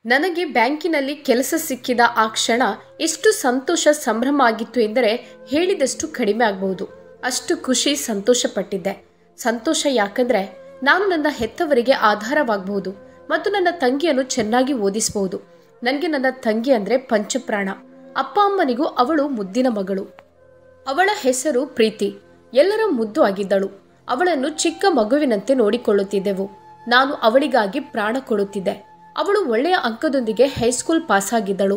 ನನಗೆ ಬ್ಯಾಂಕಿನಲ್ಲಿ ಕೆಲಸ ಸಿಕ್ಕಿದ ಆ ಕ್ಷಣ ಎಷ್ಟು ಸಂತೋಷ ಸಂಭ್ರಮ ಆಗಿತ್ತು ಎಂದರೆ ಹೇಳಿದಷ್ಟು ಕಡಿಮೆ ಆಗಬಹುದು ಅಷ್ಟು ಖುಷಿ ಸಂತೋಷ ಪಟ್ಟಿದ್ದೆ ಸಂತೋಷ ಯಾಕಂದ್ರೆ ನಾನು ನನ್ನ ಹೆತ್ತವರಿಗೆ ಆಧಾರವಾಗಬಹುದು ಮತ್ತು ನನ್ನ ತಂಗಿಯನ್ನು ಚೆನ್ನಾಗಿ ಓದಿಸಬಹುದು ನನಗೆ ನನ್ನ ತಂಗಿ ಅಂದ್ರೆ ಪಂಚಪ್ರಾಣ ಅಪ್ಪ ಅಮ್ಮನಿಗೂ ಅವಳು ಮುದ್ದಿನ ಮಗಳು ಅವಳ ಹೆಸರು ಪ್ರೀತಿ ಎಲ್ಲರ ಮುದ್ದು ಆಗಿದ್ದಳು ಅವಳನ್ನು ಚಿಕ್ಕ ಮಗುವಿನಂತೆ ನೋಡಿಕೊಳ್ಳುತ್ತಿದ್ದೆವು ನಾನು ಅವಳಿಗಾಗಿ ಪ್ರಾಣ ಕೊಡುತ್ತಿದ್ದೆ ಅವಳು ಒಳ್ಳೆಯ ಅಂಕದೊಂದಿಗೆ ಹೈಸ್ಕೂಲ್ ಪಾಸಾಗಿದ್ದಳು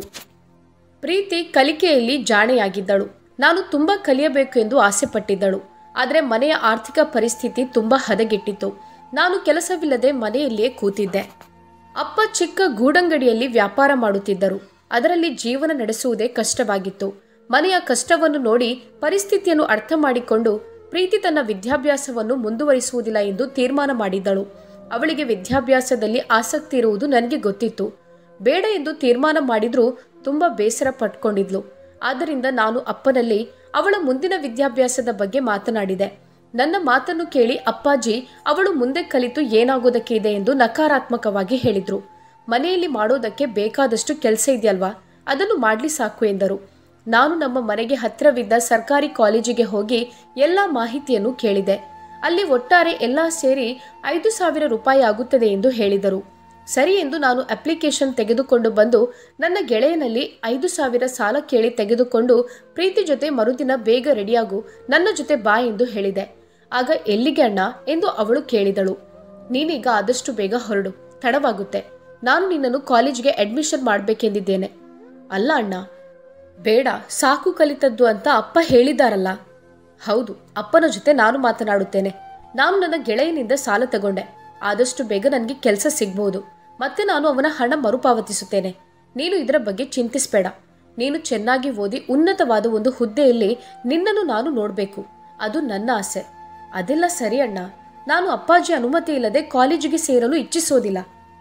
ಪ್ರೀತಿ ಕಲಿಕೆಯಲ್ಲಿ ಜಾಣೆಯಾಗಿದ್ದಳು ನಾನು ತುಂಬಾ ಕಲಿಯಬೇಕು ಎಂದು ಆಸೆ ಪಟ್ಟಿದ್ದಳು ಆದರೆ ಮನೆಯ ಆರ್ಥಿಕ ಪರಿಸ್ಥಿತಿ ತುಂಬಾ ಹದಗೆಟ್ಟಿತ್ತು ನಾನು ಕೆಲಸವಿಲ್ಲದೆ ಮನೆಯಲ್ಲಿಯೇ ಕೂತಿದ್ದೆ ಅಪ್ಪ ಚಿಕ್ಕ ಗೂಡಂಗಡಿಯಲ್ಲಿ ವ್ಯಾಪಾರ ಮಾಡುತ್ತಿದ್ದರು ಅದರಲ್ಲಿ ಜೀವನ ನಡೆಸುವುದೇ ಕಷ್ಟವಾಗಿತ್ತು ಮನೆಯ ಕಷ್ಟವನ್ನು ನೋಡಿ ಪರಿಸ್ಥಿತಿಯನ್ನು ಅರ್ಥ ಮಾಡಿಕೊಂಡು ಪ್ರೀತಿ ತನ್ನ ವಿದ್ಯಾಭ್ಯಾಸವನ್ನು ಮುಂದುವರಿಸುವುದಿಲ್ಲ ಎಂದು ತೀರ್ಮಾನ ಮಾಡಿದ್ದಳು ಅವಳಿಗೆ ವಿದ್ಯಾಭ್ಯಾಸದಲ್ಲಿ ಆಸಕ್ತಿ ಇರುವುದು ನನಗೆ ಗೊತ್ತಿತ್ತು ಬೇಡ ಎಂದು ತೀರ್ಮಾನ ಮಾಡಿದ್ರೂ ತುಂಬಾ ಬೇಸರ ಪಟ್ಕೊಂಡಿದ್ಲು ಆದ್ದರಿಂದ ನಾನು ಅಪ್ಪನಲ್ಲಿ ಅವಳ ಮುಂದಿನ ವಿದ್ಯಾಭ್ಯಾಸದ ಬಗ್ಗೆ ಮಾತನಾಡಿದೆ ನನ್ನ ಮಾತನ್ನು ಕೇಳಿ ಅಪ್ಪಾಜಿ ಅವಳು ಮುಂದೆ ಕಲಿತು ಏನಾಗೋದಕ್ಕೆ ಇದೆ ಎಂದು ನಕಾರಾತ್ಮಕವಾಗಿ ಹೇಳಿದ್ರು ಮನೆಯಲ್ಲಿ ಮಾಡೋದಕ್ಕೆ ಬೇಕಾದಷ್ಟು ಕೆಲಸ ಇದೆಯಲ್ವಾ ಅದನ್ನು ಮಾಡ್ಲಿ ಸಾಕು ಎಂದರು ನಾನು ನಮ್ಮ ಮನೆಗೆ ಹತ್ತಿರವಿದ್ದ ಸರ್ಕಾರಿ ಕಾಲೇಜಿಗೆ ಹೋಗಿ ಎಲ್ಲ ಮಾಹಿತಿಯನ್ನು ಕೇಳಿದೆ ಅಲ್ಲಿ ಒಟ್ಟಾರೆ ಎಲ್ಲ ಸೇರಿ ಐದು ಸಾವಿರ ರೂಪಾಯಿ ಆಗುತ್ತದೆ ಎಂದು ಹೇಳಿದರು ಸರಿ ಎಂದು ನಾನು ಅಪ್ಲಿಕೇಶನ್ ತೆಗೆದುಕೊಂಡು ಬಂದು ನನ್ನ ಗೆಳೆಯನಲ್ಲಿ ಐದು ಸಾವಿರ ಸಾಲ ಕೇಳಿ ತೆಗೆದುಕೊಂಡು ಪ್ರೀತಿ ಜೊತೆ ಮರುದಿನ ಬೇಗ ರೆಡಿಯಾಗು ನನ್ನ ಜೊತೆ ಬಾ ಎಂದು ಹೇಳಿದೆ ಆಗ ಎಲ್ಲಿಗೆ ಅಣ್ಣ ಎಂದು ಅವಳು ಕೇಳಿದಳು ನೀನೀಗ ಆದಷ್ಟು ಬೇಗ ಹೊರಡು ತಡವಾಗುತ್ತೆ ನಾನು ನಿನ್ನನ್ನು ಕಾಲೇಜಿಗೆ ಅಡ್ಮಿಷನ್ ಮಾಡಬೇಕೆಂದಿದ್ದೇನೆ ಅಲ್ಲ ಅಣ್ಣ ಬೇಡ ಸಾಕು ಕಲಿತದ್ದು ಅಂತ ಅಪ್ಪ ಹೇಳಿದಾರಲ್ಲ ಹೌದು ಅಪ್ಪನ ಜೊತೆ ನಾನು ಮಾತನಾಡುತ್ತೇನೆ ನಾನು ನನ್ನ ಗೆಳೆಯನಿಂದ ಸಾಲ ತಗೊಂಡೆ ಆದಷ್ಟು ಬೇಗ ನನಗೆ ಕೆಲಸ ಸಿಗ್ಬಹುದು ಮತ್ತೆ ನಾನು ಅವನ ಹಣ ಮರುಪಾವತಿಸುತ್ತೇನೆ ನೀನು ಇದರ ಬಗ್ಗೆ ಚಿಂತಿಸಬೇಡ ನೀನು ಚೆನ್ನಾಗಿ ಓದಿ ಉನ್ನತವಾದ ಒಂದು ಹುದ್ದೆಯಲ್ಲಿ ನಿನ್ನನ್ನು ನಾನು ನೋಡಬೇಕು ಅದು ನನ್ನ ಆಸೆ ಅದೆಲ್ಲ ಸರಿ ಅಣ್ಣ ನಾನು ಅಪ್ಪಾಜಿ ಅನುಮತಿ ಇಲ್ಲದೆ ಕಾಲೇಜಿಗೆ ಸೇರಲು ಇಚ್ಛಿಸೋದಿಲ್ಲ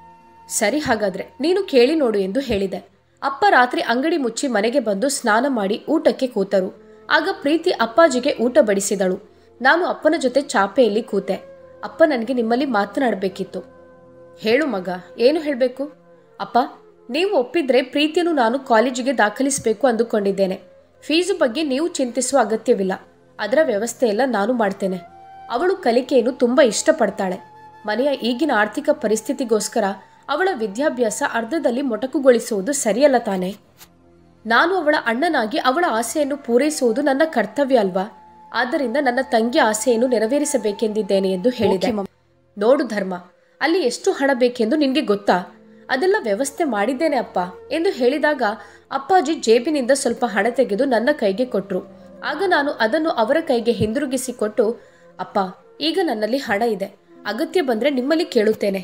ಸರಿ ಹಾಗಾದ್ರೆ ನೀನು ಕೇಳಿ ನೋಡು ಎಂದು ಹೇಳಿದೆ ಅಪ್ಪ ರಾತ್ರಿ ಅಂಗಡಿ ಮುಚ್ಚಿ ಮನೆಗೆ ಬಂದು ಸ್ನಾನ ಮಾಡಿ ಊಟಕ್ಕೆ ಕೂತರು ಆಗ ಪ್ರೀತಿ ಅಪ್ಪಾಜಿಗೆ ಊಟ ಬಡಿಸಿದಳು ನಾನು ಅಪ್ಪನ ಜೊತೆ ಚಾಪೆಯಲ್ಲಿ ಕೂತೆ ಅಪ್ಪ ನನಗೆ ನಿಮ್ಮಲ್ಲಿ ಮಾತನಾಡಬೇಕಿತ್ತು ಹೇಳು ಮಗ ಏನು ಹೇಳಬೇಕು ಅಪ್ಪ ನೀವು ಒಪ್ಪಿದ್ರೆ ಪ್ರೀತಿಯನ್ನು ನಾನು ಕಾಲೇಜಿಗೆ ದಾಖಲಿಸಬೇಕು ಅಂದುಕೊಂಡಿದ್ದೇನೆ ಫೀಸು ಬಗ್ಗೆ ನೀವು ಚಿಂತಿಸುವ ಅಗತ್ಯವಿಲ್ಲ ಅದರ ವ್ಯವಸ್ಥೆ ಎಲ್ಲ ನಾನು ಮಾಡ್ತೇನೆ ಅವಳು ಕಲಿಕೆಯನ್ನು ತುಂಬಾ ಇಷ್ಟಪಡ್ತಾಳೆ ಮನೆಯ ಈಗಿನ ಆರ್ಥಿಕ ಪರಿಸ್ಥಿತಿಗೋಸ್ಕರ ಅವಳ ವಿದ್ಯಾಭ್ಯಾಸ ಅರ್ಧದಲ್ಲಿ ಮೊಟಕುಗೊಳಿಸುವುದು ಸರಿಯಲ್ಲ ತಾನೆ ನಾನು ಅವಳ ಅಣ್ಣನಾಗಿ ಅವಳ ಆಸೆಯನ್ನು ಪೂರೈಸುವುದು ನನ್ನ ಕರ್ತವ್ಯ ಅಲ್ವಾ ಆದ್ದರಿಂದ ನನ್ನ ತಂಗಿ ಆಸೆಯನ್ನು ನೆರವೇರಿಸಬೇಕೆಂದಿದ್ದೇನೆ ಎಂದು ಹೇಳಿದೆ ನೋಡು ಧರ್ಮ ಅಲ್ಲಿ ಎಷ್ಟು ಹಣ ಬೇಕೆಂದು ನಿನ್ಗೆ ಗೊತ್ತಾ ಅದೆಲ್ಲ ವ್ಯವಸ್ಥೆ ಮಾಡಿದ್ದೇನೆ ಅಪ್ಪ ಎಂದು ಹೇಳಿದಾಗ ಅಪ್ಪಾಜಿ ಜೇಬಿನಿಂದ ಸ್ವಲ್ಪ ಹಣ ತೆಗೆದು ನನ್ನ ಕೈಗೆ ಕೊಟ್ರು ಆಗ ನಾನು ಅದನ್ನು ಅವರ ಕೈಗೆ ಹಿಂದಿರುಗಿಸಿ ಕೊಟ್ಟು ಅಪ್ಪ ಈಗ ನನ್ನಲ್ಲಿ ಹಣ ಇದೆ ಅಗತ್ಯ ಬಂದ್ರೆ ನಿಮ್ಮಲ್ಲಿ ಕೇಳುತ್ತೇನೆ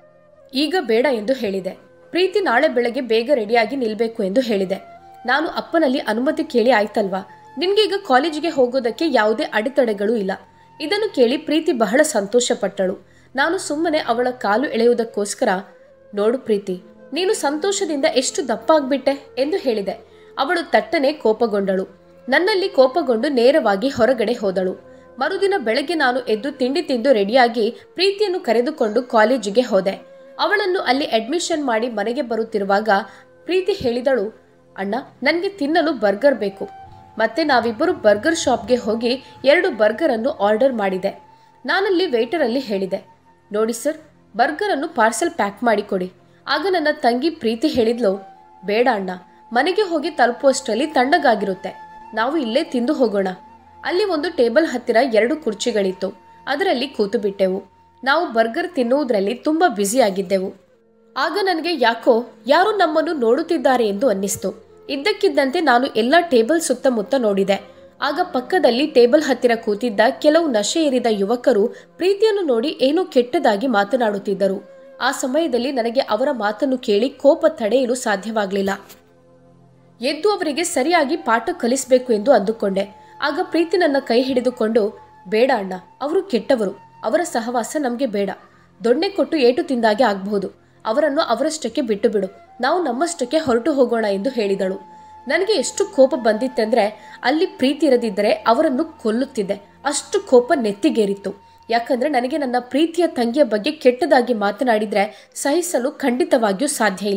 ಈಗ ಬೇಡ ಎಂದು ಹೇಳಿದೆ ಪ್ರೀತಿ ನಾಳೆ ಬೆಳಗ್ಗೆ ಬೇಗ ರೆಡಿಯಾಗಿ ನಿಲ್ಬೇಕು ಎಂದು ಹೇಳಿದೆ ನಾನು ಅಪ್ಪನಲ್ಲಿ ಅನುಮತಿ ಕೇಳಿ ಆಯ್ತಲ್ವಾ ನಿಮ್ಗೆ ಈಗ ಕಾಲೇಜಿಗೆ ಹೋಗೋದಕ್ಕೆ ಯಾವುದೇ ಅಡೆತಡೆಗಳು ಇಲ್ಲ ಇದನ್ನು ಕೇಳಿ ಪ್ರೀತಿ ಬಹಳ ಸಂತೋಷಪಟ್ಟಳು ನಾನು ಸುಮ್ಮನೆ ಅವಳ ಕಾಲು ಎಳೆಯುವುದಕ್ಕೋಸ್ಕರ ನೋಡು ಪ್ರೀತಿ ನೀನು ಸಂತೋಷದಿಂದ ಎಷ್ಟು ದಪ್ಪ ಆಗ್ಬಿಟ್ಟೆ ಎಂದು ಹೇಳಿದೆ ಅವಳು ತಟ್ಟನೆ ಕೋಪಗೊಂಡಳು ನನ್ನಲ್ಲಿ ಕೋಪಗೊಂಡು ನೇರವಾಗಿ ಹೊರಗಡೆ ಹೋದಳು ಮರುದಿನ ಬೆಳಗ್ಗೆ ನಾನು ಎದ್ದು ತಿಂಡಿ ತಿಂದು ರೆಡಿಯಾಗಿ ಪ್ರೀತಿಯನ್ನು ಕರೆದುಕೊಂಡು ಕಾಲೇಜಿಗೆ ಹೋದೆ ಅವಳನ್ನು ಅಲ್ಲಿ ಅಡ್ಮಿಷನ್ ಮಾಡಿ ಮನೆಗೆ ಬರುತ್ತಿರುವಾಗ ಪ್ರೀತಿ ಹೇಳಿದಳು ಅಣ್ಣ ನನಗೆ ತಿನ್ನಲು ಬರ್ಗರ್ ಬೇಕು ಮತ್ತೆ ನಾವಿಬ್ಬರು ಬರ್ಗರ್ ಶಾಪ್ಗೆ ಹೋಗಿ ಎರಡು ಬರ್ಗರ್ ಅನ್ನು ಆರ್ಡರ್ ಮಾಡಿದೆ ನಾನಲ್ಲಿ ವೇಟರಲ್ಲಿ ಹೇಳಿದೆ ನೋಡಿ ಸರ್ ಬರ್ಗರ್ ಅನ್ನು ಪಾರ್ಸೆಲ್ ಪ್ಯಾಕ್ ಮಾಡಿ ಕೊಡಿ ಆಗ ನನ್ನ ತಂಗಿ ಪ್ರೀತಿ ಹೇಳಿದ್ಲು ಬೇಡ ಅಣ್ಣ ಮನೆಗೆ ಹೋಗಿ ತಲುಪುವಷ್ಟರಲ್ಲಿ ತಣ್ಣಗಾಗಿರುತ್ತೆ ನಾವು ಇಲ್ಲೇ ತಿಂದು ಹೋಗೋಣ ಅಲ್ಲಿ ಒಂದು ಟೇಬಲ್ ಹತ್ತಿರ ಎರಡು ಕುರ್ಚಿಗಳಿತ್ತು ಅದರಲ್ಲಿ ಕೂತು ಬಿಟ್ಟೆವು ನಾವು ಬರ್ಗರ್ ತಿನ್ನುವುದರಲ್ಲಿ ತುಂಬಾ ಬ್ಯುಸಿ ಆಗಿದ್ದೆವು ಆಗ ನನಗೆ ಯಾಕೋ ಯಾರು ನಮ್ಮನ್ನು ನೋಡುತ್ತಿದ್ದಾರೆ ಎಂದು ಅನ್ನಿಸ್ತು ಇದ್ದಕ್ಕಿದ್ದಂತೆ ನಾನು ಎಲ್ಲ ಟೇಬಲ್ ಸುತ್ತಮುತ್ತ ನೋಡಿದೆ ಆಗ ಪಕ್ಕದಲ್ಲಿ ಟೇಬಲ್ ಹತ್ತಿರ ಕೂತಿದ್ದ ಕೆಲವು ನಶೆ ಏರಿದ ಯುವಕರು ಪ್ರೀತಿಯನ್ನು ನೋಡಿ ಏನೋ ಕೆಟ್ಟದಾಗಿ ಮಾತನಾಡುತ್ತಿದ್ದರು ಆ ಸಮಯದಲ್ಲಿ ನನಗೆ ಅವರ ಮಾತನ್ನು ಕೇಳಿ ಕೋಪ ತಡೆಯಲು ಸಾಧ್ಯವಾಗಲಿಲ್ಲ ಎದ್ದು ಅವರಿಗೆ ಸರಿಯಾಗಿ ಪಾಠ ಕಲಿಸಬೇಕು ಎಂದು ಅಂದುಕೊಂಡೆ ಆಗ ಪ್ರೀತಿ ನನ್ನ ಕೈ ಹಿಡಿದುಕೊಂಡು ಬೇಡ ಅಣ್ಣ ಅವರು ಕೆಟ್ಟವರು ಅವರ ಸಹವಾಸ ನಮಗೆ ಬೇಡ ದೊಣ್ಣೆ ಕೊಟ್ಟು ಏಟು ತಿಂದಾಗೆ ಆಗಬಹುದು ಅವರನ್ನು ಅವರಷ್ಟಕ್ಕೆ ಬಿಟ್ಟು ಬಿಡು ನಾವು ನಮ್ಮಷ್ಟಕ್ಕೆ ಹೊರಟು ಹೋಗೋಣ ಎಂದು ಹೇಳಿದಳು ನನಗೆ ಎಷ್ಟು ಕೋಪ ಬಂದಿತ್ತೆಂದ್ರೆ ಅಲ್ಲಿ ಪ್ರೀತಿ ಇರದಿದ್ದರೆ ಅವರನ್ನು ಕೊಲ್ಲುತ್ತಿದ್ದೆ ಅಷ್ಟು ಕೋಪ ನೆತ್ತಿಗೇರಿತ್ತು ಯಾಕಂದ್ರೆ ನನಗೆ ನನ್ನ ಪ್ರೀತಿಯ ತಂಗಿಯ ಬಗ್ಗೆ ಕೆಟ್ಟದಾಗಿ ಮಾತನಾಡಿದ್ರೆ ಸಹಿಸಲು ಖಂಡಿತವಾಗಿಯೂ ಸಾಧ್ಯ ಇಲ್ಲ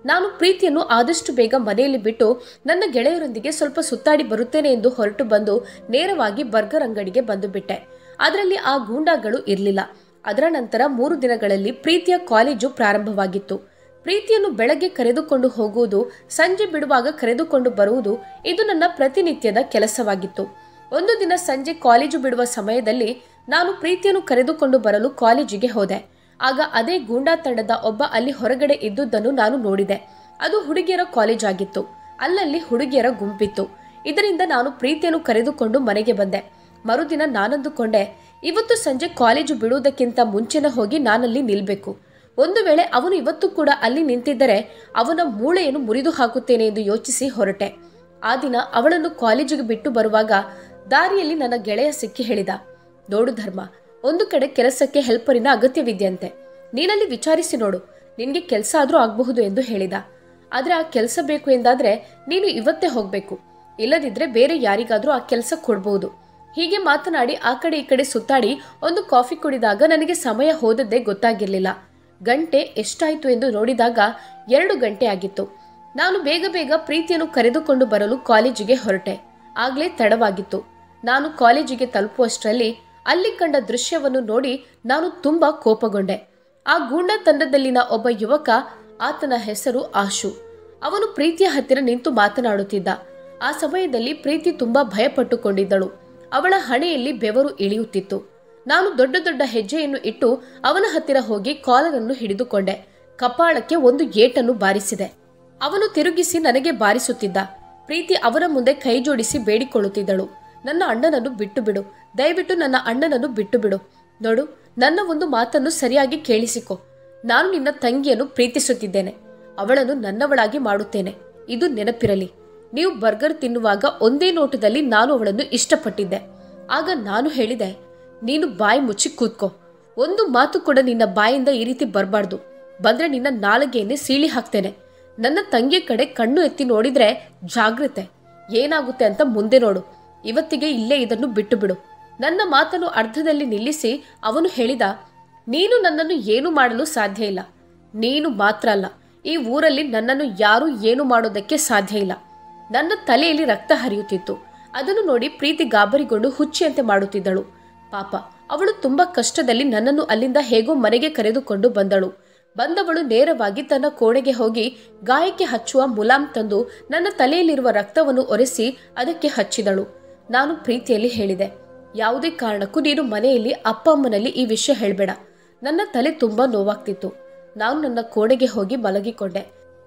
ನಾನು ಪ್ರೀತಿಯನ್ನು ಆದಷ್ಟು ಬೇಗ ಮನೆಯಲ್ಲಿ ಬಿಟ್ಟು ನನ್ನ ಗೆಳೆಯರೊಂದಿಗೆ ಸ್ವಲ್ಪ ಸುತ್ತಾಡಿ ಬರುತ್ತೇನೆ ಎಂದು ಹೊರಟು ಬಂದು ನೇರವಾಗಿ ಬರ್ಗರ್ ಅಂಗಡಿಗೆ ಬಂದು ಬಿಟ್ಟೆ ಅದರಲ್ಲಿ ಆ ಗೂಂಡಾಗಳು ಇರಲಿಲ್ಲ ಅದರ ನಂತರ ಮೂರು ದಿನಗಳಲ್ಲಿ ಪ್ರೀತಿಯ ಕಾಲೇಜು ಪ್ರಾರಂಭವಾಗಿತ್ತು ಪ್ರೀತಿಯನ್ನು ಬೆಳಗ್ಗೆ ಕರೆದುಕೊಂಡು ಹೋಗುವುದು ಸಂಜೆ ಬಿಡುವಾಗ ಕರೆದುಕೊಂಡು ಬರುವುದು ಇದು ನನ್ನ ಪ್ರತಿನಿತ್ಯದ ಕೆಲಸವಾಗಿತ್ತು ಒಂದು ದಿನ ಸಂಜೆ ಕಾಲೇಜು ಬಿಡುವ ಸಮಯದಲ್ಲಿ ನಾನು ಪ್ರೀತಿಯನ್ನು ಕರೆದುಕೊಂಡು ಬರಲು ಕಾಲೇಜಿಗೆ ಹೋದೆ ಆಗ ಅದೇ ಗೂಂಡಾ ತಂಡದ ಒಬ್ಬ ಅಲ್ಲಿ ಹೊರಗಡೆ ಇದ್ದುದನ್ನು ನಾನು ನೋಡಿದೆ ಅದು ಹುಡುಗಿಯರ ಕಾಲೇಜ್ ಆಗಿತ್ತು ಅಲ್ಲಲ್ಲಿ ಹುಡುಗಿಯರ ಗುಂಪಿತ್ತು ಇದರಿಂದ ನಾನು ಪ್ರೀತಿಯನ್ನು ಕರೆದುಕೊಂಡು ಮನೆಗೆ ಬಂದೆ ಮರುದಿನ ನಾನಂದುಕೊಂಡೆ ಇವತ್ತು ಸಂಜೆ ಕಾಲೇಜು ಬಿಡುವುದಕ್ಕಿಂತ ಮುಂಚೆನೆ ಹೋಗಿ ನಾನಲ್ಲಿ ನಿಲ್ಬೇಕು ಒಂದು ವೇಳೆ ಅವನು ಇವತ್ತು ಕೂಡ ಅಲ್ಲಿ ನಿಂತಿದ್ದರೆ ಅವನ ಮೂಳೆಯನ್ನು ಮುರಿದು ಹಾಕುತ್ತೇನೆ ಎಂದು ಯೋಚಿಸಿ ಹೊರಟೆ ಆ ದಿನ ಅವಳನ್ನು ಕಾಲೇಜಿಗೆ ಬಿಟ್ಟು ಬರುವಾಗ ದಾರಿಯಲ್ಲಿ ನನ್ನ ಗೆಳೆಯ ಸಿಕ್ಕಿ ಹೇಳಿದ ನೋಡು ಧರ್ಮ ಒಂದು ಕಡೆ ಕೆಲಸಕ್ಕೆ ಹೆಲ್ಪರಿನ ಅಗತ್ಯವಿದೆಯಂತೆ ನೀನಲ್ಲಿ ವಿಚಾರಿಸಿ ನೋಡು ನಿನ್ಗೆ ಕೆಲಸ ಆದ್ರೂ ಆಗಬಹುದು ಎಂದು ಹೇಳಿದ ಆದ್ರೆ ಆ ಕೆಲಸ ಬೇಕು ಎಂದಾದ್ರೆ ನೀನು ಇವತ್ತೇ ಹೋಗ್ಬೇಕು ಇಲ್ಲದಿದ್ರೆ ಬೇರೆ ಯಾರಿಗಾದ್ರೂ ಆ ಕೆಲಸ ಕೊಡ್ಬಹುದು ಹೀಗೆ ಮಾತನಾಡಿ ಆ ಕಡೆ ಈ ಕಡೆ ಸುತ್ತಾಡಿ ಒಂದು ಕಾಫಿ ಕುಡಿದಾಗ ನನಗೆ ಸಮಯ ಹೋದದ್ದೇ ಗೊತ್ತಾಗಿರ್ಲಿಲ್ಲ ಗಂಟೆ ಎಷ್ಟಾಯ್ತು ಎಂದು ನೋಡಿದಾಗ ಎರಡು ಗಂಟೆ ಆಗಿತ್ತು ನಾನು ಬೇಗ ಬೇಗ ಪ್ರೀತಿಯನ್ನು ಕರೆದುಕೊಂಡು ಬರಲು ಕಾಲೇಜಿಗೆ ಹೊರಟೆ ಆಗ್ಲೇ ತಡವಾಗಿತ್ತು ನಾನು ಕಾಲೇಜಿಗೆ ತಲುಪುವಷ್ಟರಲ್ಲಿ ಅಲ್ಲಿ ಕಂಡ ದೃಶ್ಯವನ್ನು ನೋಡಿ ನಾನು ತುಂಬಾ ಕೋಪಗೊಂಡೆ ಆ ಗೂಂಡಾ ತಂಡದಲ್ಲಿನ ಒಬ್ಬ ಯುವಕ ಆತನ ಹೆಸರು ಆಶು ಅವನು ಪ್ರೀತಿಯ ಹತ್ತಿರ ನಿಂತು ಮಾತನಾಡುತ್ತಿದ್ದ ಆ ಸಮಯದಲ್ಲಿ ಪ್ರೀತಿ ತುಂಬಾ ಭಯಪಟ್ಟುಕೊಂಡಿದ್ದಳು ಅವಳ ಹಣೆಯಲ್ಲಿ ಬೆವರು ಇಳಿಯುತ್ತಿತ್ತು ನಾನು ದೊಡ್ಡ ದೊಡ್ಡ ಹೆಜ್ಜೆಯನ್ನು ಇಟ್ಟು ಅವನ ಹತ್ತಿರ ಹೋಗಿ ಕಾಲರನ್ನು ಹಿಡಿದುಕೊಂಡೆ ಕಪಾಳಕ್ಕೆ ಒಂದು ಏಟನ್ನು ಬಾರಿಸಿದೆ ಅವನು ತಿರುಗಿಸಿ ನನಗೆ ಬಾರಿಸುತ್ತಿದ್ದ ಪ್ರೀತಿ ಅವನ ಮುಂದೆ ಕೈ ಜೋಡಿಸಿ ಬೇಡಿಕೊಳ್ಳುತ್ತಿದ್ದಳು ನನ್ನ ಅಣ್ಣನನ್ನು ಬಿಟ್ಟು ಬಿಡು ದಯವಿಟ್ಟು ನನ್ನ ಅಣ್ಣನನ್ನು ಬಿಟ್ಟು ಬಿಡು ನೋಡು ನನ್ನ ಒಂದು ಮಾತನ್ನು ಸರಿಯಾಗಿ ಕೇಳಿಸಿಕೊ ನಾನು ನಿನ್ನ ತಂಗಿಯನ್ನು ಪ್ರೀತಿಸುತ್ತಿದ್ದೇನೆ ಅವಳನ್ನು ನನ್ನವಳಾಗಿ ಮಾಡುತ್ತೇನೆ ಇದು ನೆನಪಿರಲಿ ನೀವು ಬರ್ಗರ್ ತಿನ್ನುವಾಗ ಒಂದೇ ನೋಟದಲ್ಲಿ ನಾನು ಅವಳನ್ನು ಇಷ್ಟಪಟ್ಟಿದ್ದೆ ಆಗ ನಾನು ಹೇಳಿದೆ ನೀನು ಬಾಯಿ ಮುಚ್ಚಿ ಕೂತ್ಕೋ ಒಂದು ಮಾತು ಕೂಡ ನಿನ್ನ ಬಾಯಿಂದ ಈ ರೀತಿ ಬರಬಾರ್ದು ಬಂದ್ರೆ ನಿನ್ನ ನಾಲಿಗೆಯನ್ನೇ ಸೀಳಿ ಹಾಕ್ತೇನೆ ನನ್ನ ತಂಗಿಯ ಕಡೆ ಕಣ್ಣು ಎತ್ತಿ ನೋಡಿದ್ರೆ ಜಾಗ್ರತೆ ಏನಾಗುತ್ತೆ ಅಂತ ಮುಂದೆ ನೋಡು ಇವತ್ತಿಗೆ ಇಲ್ಲೇ ಇದನ್ನು ಬಿಟ್ಟು ಬಿಡು ನನ್ನ ಮಾತನ್ನು ಅರ್ಧದಲ್ಲಿ ನಿಲ್ಲಿಸಿ ಅವನು ಹೇಳಿದ ನೀನು ನನ್ನನ್ನು ಏನು ಮಾಡಲು ಸಾಧ್ಯ ಇಲ್ಲ ನೀನು ಮಾತ್ರ ಅಲ್ಲ ಈ ಊರಲ್ಲಿ ನನ್ನನ್ನು ಯಾರೂ ಏನು ಮಾಡೋದಕ್ಕೆ ಸಾಧ್ಯ ಇಲ್ಲ ನನ್ನ ತಲೆಯಲ್ಲಿ ರಕ್ತ ಹರಿಯುತ್ತಿತ್ತು ಅದನ್ನು ನೋಡಿ ಪ್ರೀತಿ ಗಾಬರಿಗೊಂಡು ಹುಚ್ಚಿಯಂತೆ ಮಾಡುತ್ತಿದ್ದಳು ಪಾಪ ಅವಳು ತುಂಬಾ ಕಷ್ಟದಲ್ಲಿ ನನ್ನನ್ನು ಅಲ್ಲಿಂದ ಹೇಗೋ ಮನೆಗೆ ಕರೆದುಕೊಂಡು ಬಂದಳು ಬಂದವಳು ನೇರವಾಗಿ ತನ್ನ ಕೋಣೆಗೆ ಹೋಗಿ ಗಾಯಕ್ಕೆ ಹಚ್ಚುವ ಮುಲಾಮ್ ತಂದು ನನ್ನ ತಲೆಯಲ್ಲಿರುವ ರಕ್ತವನ್ನು ಒರೆಸಿ ಅದಕ್ಕೆ ಹಚ್ಚಿದಳು ನಾನು ಪ್ರೀತಿಯಲ್ಲಿ ಹೇಳಿದೆ ಯಾವುದೇ ಕಾರಣಕ್ಕೂ ನೀನು ಮನೆಯಲ್ಲಿ ಅಪ್ಪ ಅಮ್ಮನಲ್ಲಿ ಈ ವಿಷಯ ಹೇಳಬೇಡ ನನ್ನ ತಲೆ ತುಂಬಾ ನೋವಾಗ್ತಿತ್ತು ನಾನು ನನ್ನ ಕೋಣೆಗೆ ಹೋಗಿ ಮಲಗಿಕೊಂಡೆ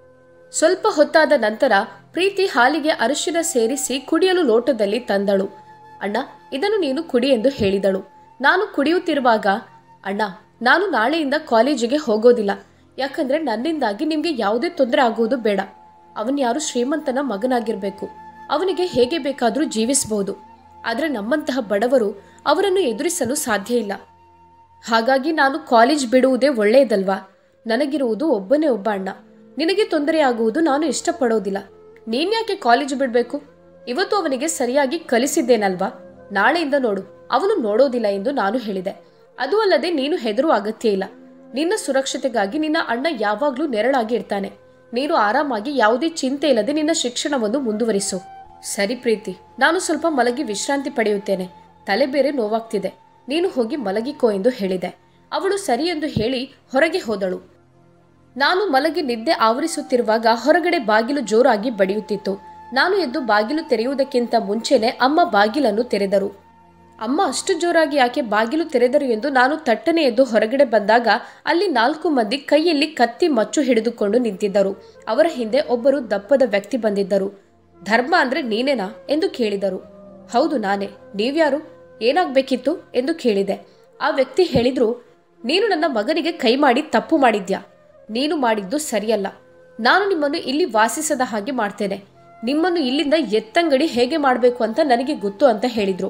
ಸ್ವಲ್ಪ ಹೊತ್ತಾದ ನಂತರ ಪ್ರೀತಿ ಹಾಲಿಗೆ ಅರಿಶಿನ ಸೇರಿಸಿ ಕುಡಿಯಲು ಲೋಟದಲ್ಲಿ ತಂದಳು ಅಣ್ಣ ಇದನ್ನು ನೀನು ಕುಡಿ ಎಂದು ಹೇಳಿದಳು ನಾನು ಕುಡಿಯುತ್ತಿರುವಾಗ ಅಣ್ಣ ನಾನು ನಾಳೆಯಿಂದ ಕಾಲೇಜಿಗೆ ಹೋಗೋದಿಲ್ಲ ಯಾಕಂದ್ರೆ ನನ್ನಿಂದಾಗಿ ನಿಮ್ಗೆ ಯಾವುದೇ ತೊಂದರೆ ಆಗುವುದು ಬೇಡ ಅವನ್ ಯಾರು ಶ್ರೀಮಂತನ ಮಗನಾಗಿರ್ಬೇಕು ಅವನಿಗೆ ಹೇಗೆ ಬೇಕಾದರೂ ಜೀವಿಸಬಹುದು ಆದ್ರೆ ನಮ್ಮಂತಹ ಬಡವರು ಅವರನ್ನು ಎದುರಿಸಲು ಸಾಧ್ಯ ಇಲ್ಲ ಹಾಗಾಗಿ ನಾನು ಕಾಲೇಜ್ ಬಿಡುವುದೇ ಒಳ್ಳೆಯದಲ್ವಾ ನನಗಿರುವುದು ಒಬ್ಬನೇ ಒಬ್ಬ ಅಣ್ಣ ನಿನಗೆ ತೊಂದರೆ ಆಗುವುದು ನಾನು ಇಷ್ಟಪಡೋದಿಲ್ಲ ನೀನ್ಯಾಕೆ ಕಾಲೇಜ್ ಬಿಡಬೇಕು ಇವತ್ತು ಅವನಿಗೆ ಸರಿಯಾಗಿ ಕಲಿಸಿದ್ದೇನಲ್ವಾ ನಾಳೆಯಿಂದ ನೋಡು ಅವನು ನೋಡೋದಿಲ್ಲ ಎಂದು ನಾನು ಹೇಳಿದೆ ಅದು ಅಲ್ಲದೆ ನೀನು ಹೆದರುವ ಅಗತ್ಯ ಇಲ್ಲ ನಿನ್ನ ಸುರಕ್ಷತೆಗಾಗಿ ನಿನ್ನ ಅಣ್ಣ ಯಾವಾಗ್ಲೂ ನೆರಳಾಗಿ ಇರ್ತಾನೆ ನೀನು ಆರಾಮಾಗಿ ಯಾವುದೇ ಚಿಂತೆ ಇಲ್ಲದೆ ನಿನ್ನ ಶಿಕ್ಷಣವನ್ನು ಮುಂದುವರಿಸು ಸರಿ ಪ್ರೀತಿ ನಾನು ಸ್ವಲ್ಪ ಮಲಗಿ ವಿಶ್ರಾಂತಿ ಪಡೆಯುತ್ತೇನೆ ತಲೆ ಬೇರೆ ನೋವಾಗ್ತಿದೆ ನೀನು ಹೋಗಿ ಮಲಗಿಕೋ ಎಂದು ಹೇಳಿದೆ ಅವಳು ಸರಿ ಎಂದು ಹೇಳಿ ಹೊರಗೆ ಹೋದಳು ನಾನು ಮಲಗಿ ನಿದ್ದೆ ಆವರಿಸುತ್ತಿರುವಾಗ ಹೊರಗಡೆ ಬಾಗಿಲು ಜೋರಾಗಿ ಬಡಿಯುತ್ತಿತ್ತು ನಾನು ಎದ್ದು ಬಾಗಿಲು ತೆರೆಯುವುದಕ್ಕಿಂತ ಮುಂಚೆನೆ ಅಮ್ಮ ಬಾಗಿಲನ್ನು ತೆರೆದರು ಅಮ್ಮ ಅಷ್ಟು ಜೋರಾಗಿ ಯಾಕೆ ಬಾಗಿಲು ತೆರೆದರು ಎಂದು ನಾನು ತಟ್ಟನೆ ಎದ್ದು ಹೊರಗಡೆ ಬಂದಾಗ ಅಲ್ಲಿ ನಾಲ್ಕು ಮಂದಿ ಕೈಯಲ್ಲಿ ಕತ್ತಿ ಮಚ್ಚು ಹಿಡಿದುಕೊಂಡು ನಿಂತಿದ್ದರು ಅವರ ಹಿಂದೆ ಒಬ್ಬರು ದಪ್ಪದ ವ್ಯಕ್ತಿ ಬಂದಿದ್ದರು ಧರ್ಮ ಅಂದ್ರೆ ನೀನೇನಾ ಎಂದು ಕೇಳಿದರು ಹೌದು ನಾನೇ ನೀವ್ಯಾರು ಏನಾಗ್ಬೇಕಿತ್ತು ಎಂದು ಕೇಳಿದೆ ಆ ವ್ಯಕ್ತಿ ಹೇಳಿದ್ರು ನೀನು ನನ್ನ ಮಗನಿಗೆ ಕೈ ಮಾಡಿ ತಪ್ಪು ಮಾಡಿದ್ಯಾ ನೀನು ಮಾಡಿದ್ದು ಸರಿಯಲ್ಲ ನಾನು ನಿಮ್ಮನ್ನು ಇಲ್ಲಿ ವಾಸಿಸದ ಹಾಗೆ ಮಾಡ್ತೇನೆ ನಿಮ್ಮನ್ನು ಇಲ್ಲಿಂದ ಎತ್ತಂಗಡಿ ಹೇಗೆ ಮಾಡಬೇಕು ಅಂತ ನನಗೆ ಗೊತ್ತು ಅಂತ ಹೇಳಿದ್ರು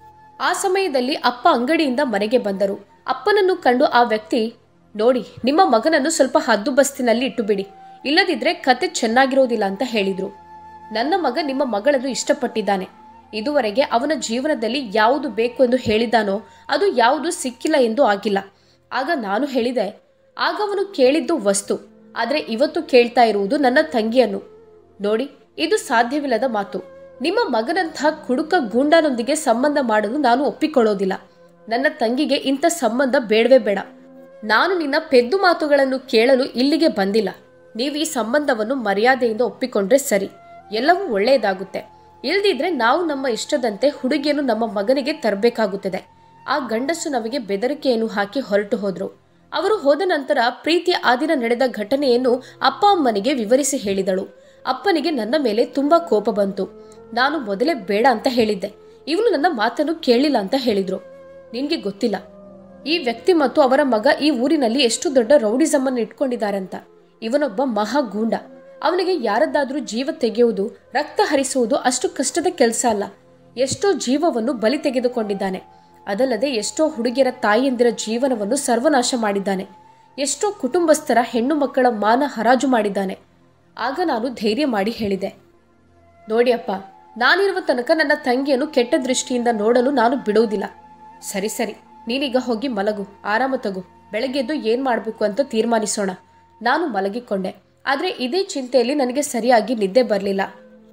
ಆ ಸಮಯದಲ್ಲಿ ಅಪ್ಪ ಅಂಗಡಿಯಿಂದ ಮನೆಗೆ ಬಂದರು ಅಪ್ಪನನ್ನು ಕಂಡು ಆ ವ್ಯಕ್ತಿ ನೋಡಿ ನಿಮ್ಮ ಮಗನನ್ನು ಸ್ವಲ್ಪ ಹದ್ದು ಬಸ್ತಿನಲ್ಲಿ ಇಟ್ಟುಬಿಡಿ ಇಲ್ಲದಿದ್ರೆ ಕತೆ ಚೆನ್ನಾಗಿರೋದಿಲ್ಲ ಅಂತ ಹೇಳಿದ್ರು ನನ್ನ ಮಗ ನಿಮ್ಮ ಮಗಳನ್ನು ಇಷ್ಟಪಟ್ಟಿದ್ದಾನೆ ಇದುವರೆಗೆ ಅವನ ಜೀವನದಲ್ಲಿ ಯಾವುದು ಬೇಕು ಎಂದು ಹೇಳಿದ್ದಾನೋ ಅದು ಯಾವುದು ಸಿಕ್ಕಿಲ್ಲ ಎಂದು ಆಗಿಲ್ಲ ಆಗ ನಾನು ಹೇಳಿದೆ ಆಗ ಅವನು ಕೇಳಿದ್ದು ವಸ್ತು ಆದರೆ ಇವತ್ತು ಕೇಳ್ತಾ ಇರುವುದು ನನ್ನ ತಂಗಿಯನ್ನು ನೋಡಿ ಇದು ಸಾಧ್ಯವಿಲ್ಲದ ಮಾತು ನಿಮ್ಮ ಮಗನಂತಹ ಕುಡುಕ ಗೂಂಡನೊಂದಿಗೆ ಸಂಬಂಧ ಮಾಡಲು ನಾನು ಒಪ್ಪಿಕೊಳ್ಳೋದಿಲ್ಲ ನನ್ನ ತಂಗಿಗೆ ಇಂಥ ಸಂಬಂಧ ಬೇಡವೇ ಬೇಡ ನಾನು ನಿನ್ನ ಪೆದ್ದು ಮಾತುಗಳನ್ನು ಕೇಳಲು ಇಲ್ಲಿಗೆ ಬಂದಿಲ್ಲ ನೀವು ಈ ಸಂಬಂಧವನ್ನು ಮರ್ಯಾದೆಯಿಂದ ಒಪ್ಪಿಕೊಂಡ್ರೆ ಸರಿ ಎಲ್ಲವೂ ಒಳ್ಳೆಯದಾಗುತ್ತೆ ಇಲ್ದಿದ್ರೆ ನಾವು ನಮ್ಮ ಇಷ್ಟದಂತೆ ಹುಡುಗಿಯನ್ನು ನಮ್ಮ ಮಗನಿಗೆ ತರಬೇಕಾಗುತ್ತದೆ ಆ ಗಂಡಸು ನಮಗೆ ಬೆದರಿಕೆಯನ್ನು ಹಾಕಿ ಹೊರಟು ಹೋದ್ರು ಅವರು ಹೋದ ನಂತರ ಪ್ರೀತಿ ಆ ದಿನ ನಡೆದ ಘಟನೆಯನ್ನು ಅಪ್ಪ ಅಮ್ಮನಿಗೆ ವಿವರಿಸಿ ಹೇಳಿದಳು ಅಪ್ಪನಿಗೆ ನನ್ನ ಮೇಲೆ ತುಂಬಾ ಕೋಪ ಬಂತು ನಾನು ಮೊದಲೇ ಬೇಡ ಅಂತ ಹೇಳಿದ್ದೆ ಇವನು ನನ್ನ ಮಾತನ್ನು ಕೇಳಿಲ್ಲ ಅಂತ ಹೇಳಿದ್ರು ನಿನ್ಗೆ ಗೊತ್ತಿಲ್ಲ ಈ ವ್ಯಕ್ತಿ ಮತ್ತು ಅವರ ಮಗ ಈ ಊರಿನಲ್ಲಿ ಎಷ್ಟು ದೊಡ್ಡ ರೌಡಿಸಮ್ ಅನ್ನು ಇಟ್ಕೊಂಡಿದ್ದಾರಂತ ಇವನೊಬ್ಬ ಮಹಾ ಗೂಂಡ ಅವನಿಗೆ ಯಾರದ್ದಾದ್ರೂ ಜೀವ ತೆಗೆಯುವುದು ರಕ್ತ ಹರಿಸುವುದು ಅಷ್ಟು ಕಷ್ಟದ ಕೆಲಸ ಅಲ್ಲ ಎಷ್ಟೋ ಜೀವವನ್ನು ಬಲಿ ತೆಗೆದುಕೊಂಡಿದ್ದಾನೆ ಅದಲ್ಲದೆ ಎಷ್ಟೋ ಹುಡುಗಿಯರ ತಾಯಿಯಂದಿರ ಜೀವನವನ್ನು ಸರ್ವನಾಶ ಮಾಡಿದ್ದಾನೆ ಎಷ್ಟೋ ಕುಟುಂಬಸ್ಥರ ಹೆಣ್ಣು ಮಕ್ಕಳ ಮಾನ ಹರಾಜು ಮಾಡಿದ್ದಾನೆ ಆಗ ನಾನು ಧೈರ್ಯ ಮಾಡಿ ಹೇಳಿದೆ ನೋಡಿ ಅಪ್ಪ ನಾನಿರುವ ತನಕ ನನ್ನ ತಂಗಿಯನ್ನು ಕೆಟ್ಟ ದೃಷ್ಟಿಯಿಂದ ನೋಡಲು ನಾನು ಬಿಡುವುದಿಲ್ಲ ಸರಿ ಸರಿ ನೀನೀಗ ಹೋಗಿ ಮಲಗು ಆರಾಮ ತಗೋ ಬೆಳಗ್ಗೆದ್ದು ಏನ್ ಮಾಡಬೇಕು ಅಂತ ತೀರ್ಮಾನಿಸೋಣ ನಾನು ಮಲಗಿಕೊಂಡೆ ಆದ್ರೆ ಇದೇ ಚಿಂತೆಯಲ್ಲಿ ನನಗೆ ಸರಿಯಾಗಿ ನಿದ್ದೆ ಬರಲಿಲ್ಲ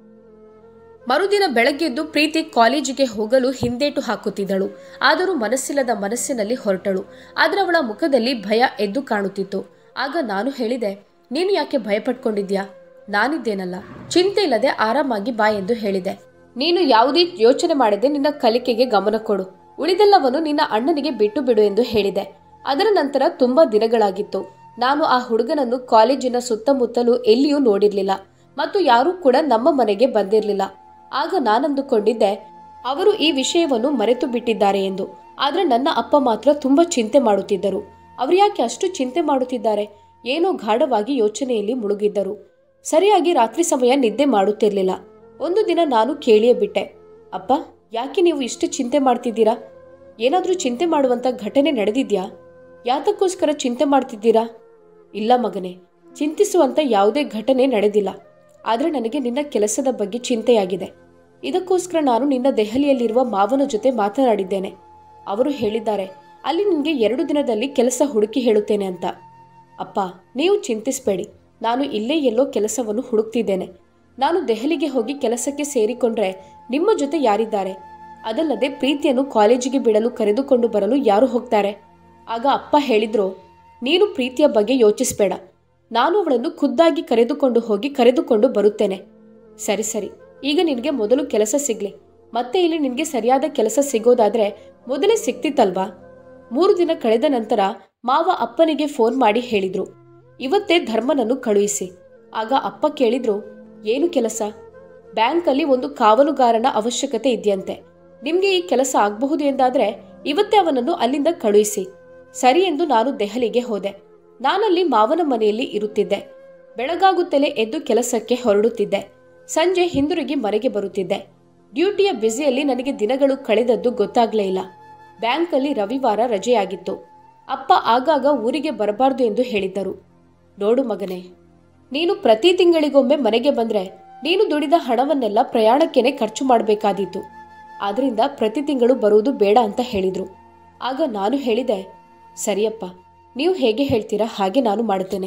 ಮರುದಿನ ಬೆಳಗ್ಗೆದ್ದು ಪ್ರೀತಿ ಕಾಲೇಜಿಗೆ ಹೋಗಲು ಹಿಂದೇಟು ಹಾಕುತ್ತಿದ್ದಳು ಆದರೂ ಮನಸ್ಸಿಲ್ಲದ ಮನಸ್ಸಿನಲ್ಲಿ ಹೊರಟಳು ಆದ್ರೆ ಅವಳ ಮುಖದಲ್ಲಿ ಭಯ ಎದ್ದು ಕಾಣುತ್ತಿತ್ತು ಆಗ ನಾನು ಹೇಳಿದೆ ನೀನು ಯಾಕೆ ಭಯ ಪಟ್ಕೊಂಡಿದ್ಯಾ ನಾನಿದ್ದೇನಲ್ಲ ಚಿಂತೆ ಇಲ್ಲದೆ ಆರಾಮಾಗಿ ಬಾ ಎಂದು ಹೇಳಿದೆ ನೀನು ಯಾವುದೇ ಯೋಚನೆ ಮಾಡದೆ ನಿನ್ನ ಕಲಿಕೆಗೆ ಗಮನ ಕೊಡು ಉಳಿದೆಲ್ಲವನ್ನು ನಿನ್ನ ಅಣ್ಣನಿಗೆ ಬಿಟ್ಟು ಬಿಡು ಎಂದು ಹೇಳಿದೆ ಅದರ ನಂತರ ತುಂಬಾ ದಿನಗಳಾಗಿತ್ತು ನಾನು ಆ ಹುಡುಗನನ್ನು ಕಾಲೇಜಿನ ಸುತ್ತಮುತ್ತಲೂ ಎಲ್ಲಿಯೂ ನೋಡಿರ್ಲಿಲ್ಲ ಮತ್ತು ಯಾರೂ ಕೂಡ ನಮ್ಮ ಮನೆಗೆ ಬಂದಿರಲಿಲ್ಲ ಆಗ ನಾನಂದುಕೊಂಡಿದ್ದೆ ಅವರು ಈ ವಿಷಯವನ್ನು ಮರೆತು ಬಿಟ್ಟಿದ್ದಾರೆ ಎಂದು ಆದ್ರೆ ನನ್ನ ಅಪ್ಪ ಮಾತ್ರ ತುಂಬಾ ಚಿಂತೆ ಮಾಡುತ್ತಿದ್ದರು ಅವರು ಯಾಕೆ ಅಷ್ಟು ಚಿಂತೆ ಮಾಡುತ್ತಿದ್ದಾರೆ ಏನೋ ಗಾಢವಾಗಿ ಯೋಚನೆಯಲ್ಲಿ ಮುಳುಗಿದ್ದರು ಸರಿಯಾಗಿ ರಾತ್ರಿ ಸಮಯ ನಿದ್ದೆ ಮಾಡುತ್ತಿರಲಿಲ್ಲ ಒಂದು ದಿನ ನಾನು ಕೇಳಿಯೇ ಬಿಟ್ಟೆ ಅಪ್ಪ ಯಾಕೆ ನೀವು ಇಷ್ಟು ಚಿಂತೆ ಮಾಡ್ತಿದ್ದೀರಾ ಏನಾದರೂ ಚಿಂತೆ ಮಾಡುವಂತ ಘಟನೆ ನಡೆದಿದ್ಯಾ ಯಾತಕ್ಕೋಸ್ಕರ ಚಿಂತೆ ಮಾಡ್ತಿದ್ದೀರಾ ಇಲ್ಲ ಮಗನೇ ಚಿಂತಿಸುವಂತ ಯಾವುದೇ ಘಟನೆ ನಡೆದಿಲ್ಲ ಆದರೆ ನನಗೆ ನಿನ್ನ ಕೆಲಸದ ಬಗ್ಗೆ ಚಿಂತೆಯಾಗಿದೆ ಇದಕ್ಕೋಸ್ಕರ ನಾನು ನಿನ್ನ ದೆಹಲಿಯಲ್ಲಿರುವ ಮಾವನ ಜೊತೆ ಮಾತನಾಡಿದ್ದೇನೆ ಅವರು ಹೇಳಿದ್ದಾರೆ ಅಲ್ಲಿ ನಿನಗೆ ಎರಡು ದಿನದಲ್ಲಿ ಕೆಲಸ ಹುಡುಕಿ ಹೇಳುತ್ತೇನೆ ಅಂತ ಅಪ್ಪ ನೀವು ಚಿಂತಿಸಬೇಡಿ ನಾನು ಇಲ್ಲೇ ಎಲ್ಲೋ ಕೆಲಸವನ್ನು ಹುಡುಕ್ತಿದ್ದೇನೆ ನಾನು ದೆಹಲಿಗೆ ಹೋಗಿ ಕೆಲಸಕ್ಕೆ ಸೇರಿಕೊಂಡ್ರೆ ನಿಮ್ಮ ಜೊತೆ ಯಾರಿದ್ದಾರೆ ಅದಲ್ಲದೆ ಪ್ರೀತಿಯನ್ನು ಕಾಲೇಜಿಗೆ ಬಿಡಲು ಕರೆದುಕೊಂಡು ಬರಲು ಯಾರು ಹೋಗ್ತಾರೆ ಆಗ ಅಪ್ಪ ಹೇಳಿದ್ರು ನೀನು ಪ್ರೀತಿಯ ಬಗ್ಗೆ ಯೋಚಿಸಬೇಡ ನಾನು ಅವಳನ್ನು ಖುದ್ದಾಗಿ ಕರೆದುಕೊಂಡು ಹೋಗಿ ಕರೆದುಕೊಂಡು ಬರುತ್ತೇನೆ ಸರಿ ಸರಿ ಈಗ ನಿನಗೆ ಮೊದಲು ಕೆಲಸ ಸಿಗ್ಲಿ ಮತ್ತೆ ಇಲ್ಲಿ ನಿನಗೆ ಸರಿಯಾದ ಕೆಲಸ ಸಿಗೋದಾದ್ರೆ ಮೊದಲೇ ಸಿಕ್ತಿತ್ತಲ್ವಾ ಮೂರು ದಿನ ಕಳೆದ ನಂತರ ಮಾವ ಅಪ್ಪನಿಗೆ ಫೋನ್ ಮಾಡಿ ಹೇಳಿದ್ರು ಇವತ್ತೇ ಧರ್ಮನನ್ನು ಕಳುಹಿಸಿ ಆಗ ಅಪ್ಪ ಕೇಳಿದ್ರು ಏನು ಕೆಲಸ ಬ್ಯಾಂಕಲ್ಲಿ ಒಂದು ಕಾವಲುಗಾರನ ಅವಶ್ಯಕತೆ ಇದೆಯಂತೆ ನಿಮ್ಗೆ ಈ ಕೆಲಸ ಆಗಬಹುದು ಎಂದಾದ್ರೆ ಇವತ್ತೇ ಅವನನ್ನು ಅಲ್ಲಿಂದ ಕಳುಹಿಸಿ ಸರಿ ಎಂದು ನಾನು ದೆಹಲಿಗೆ ಹೋದೆ ನಾನಲ್ಲಿ ಮಾವನ ಮನೆಯಲ್ಲಿ ಇರುತ್ತಿದ್ದೆ ಬೆಳಗಾಗುತ್ತಲೇ ಎದ್ದು ಕೆಲಸಕ್ಕೆ ಹೊರಡುತ್ತಿದ್ದೆ ಸಂಜೆ ಹಿಂದಿರುಗಿ ಮನೆಗೆ ಬರುತ್ತಿದ್ದೆ ಡ್ಯೂಟಿಯ ಬ್ಯುಸಿಯಲ್ಲಿ ನನಗೆ ದಿನಗಳು ಕಳೆದದ್ದು ಗೊತ್ತಾಗ್ಲೇ ಇಲ್ಲ ಬ್ಯಾಂಕಲ್ಲಿ ರವಿವಾರ ರಜೆಯಾಗಿತ್ತು ಅಪ್ಪ ಆಗಾಗ ಊರಿಗೆ ಬರಬಾರ್ದು ಎಂದು ಹೇಳಿದ್ದರು ನೋಡು ಮಗನೇ ನೀನು ಪ್ರತಿ ತಿಂಗಳಿಗೊಮ್ಮೆ ಮನೆಗೆ ಬಂದ್ರೆ ನೀನು ದುಡಿದ ಹಣವನ್ನೆಲ್ಲ ಪ್ರಯಾಣಕ್ಕೇನೆ ಖರ್ಚು ಮಾಡಬೇಕಾದೀತು ಆದ್ರಿಂದ ಪ್ರತಿ ತಿಂಗಳು ಬರುವುದು ಬೇಡ ಅಂತ ಹೇಳಿದ್ರು ಆಗ ನಾನು ಹೇಳಿದೆ ಸರಿಯಪ್ಪ ನೀವು ಹೇಗೆ ಹೇಳ್ತೀರಾ ಹಾಗೆ ನಾನು ಮಾಡುತ್ತೇನೆ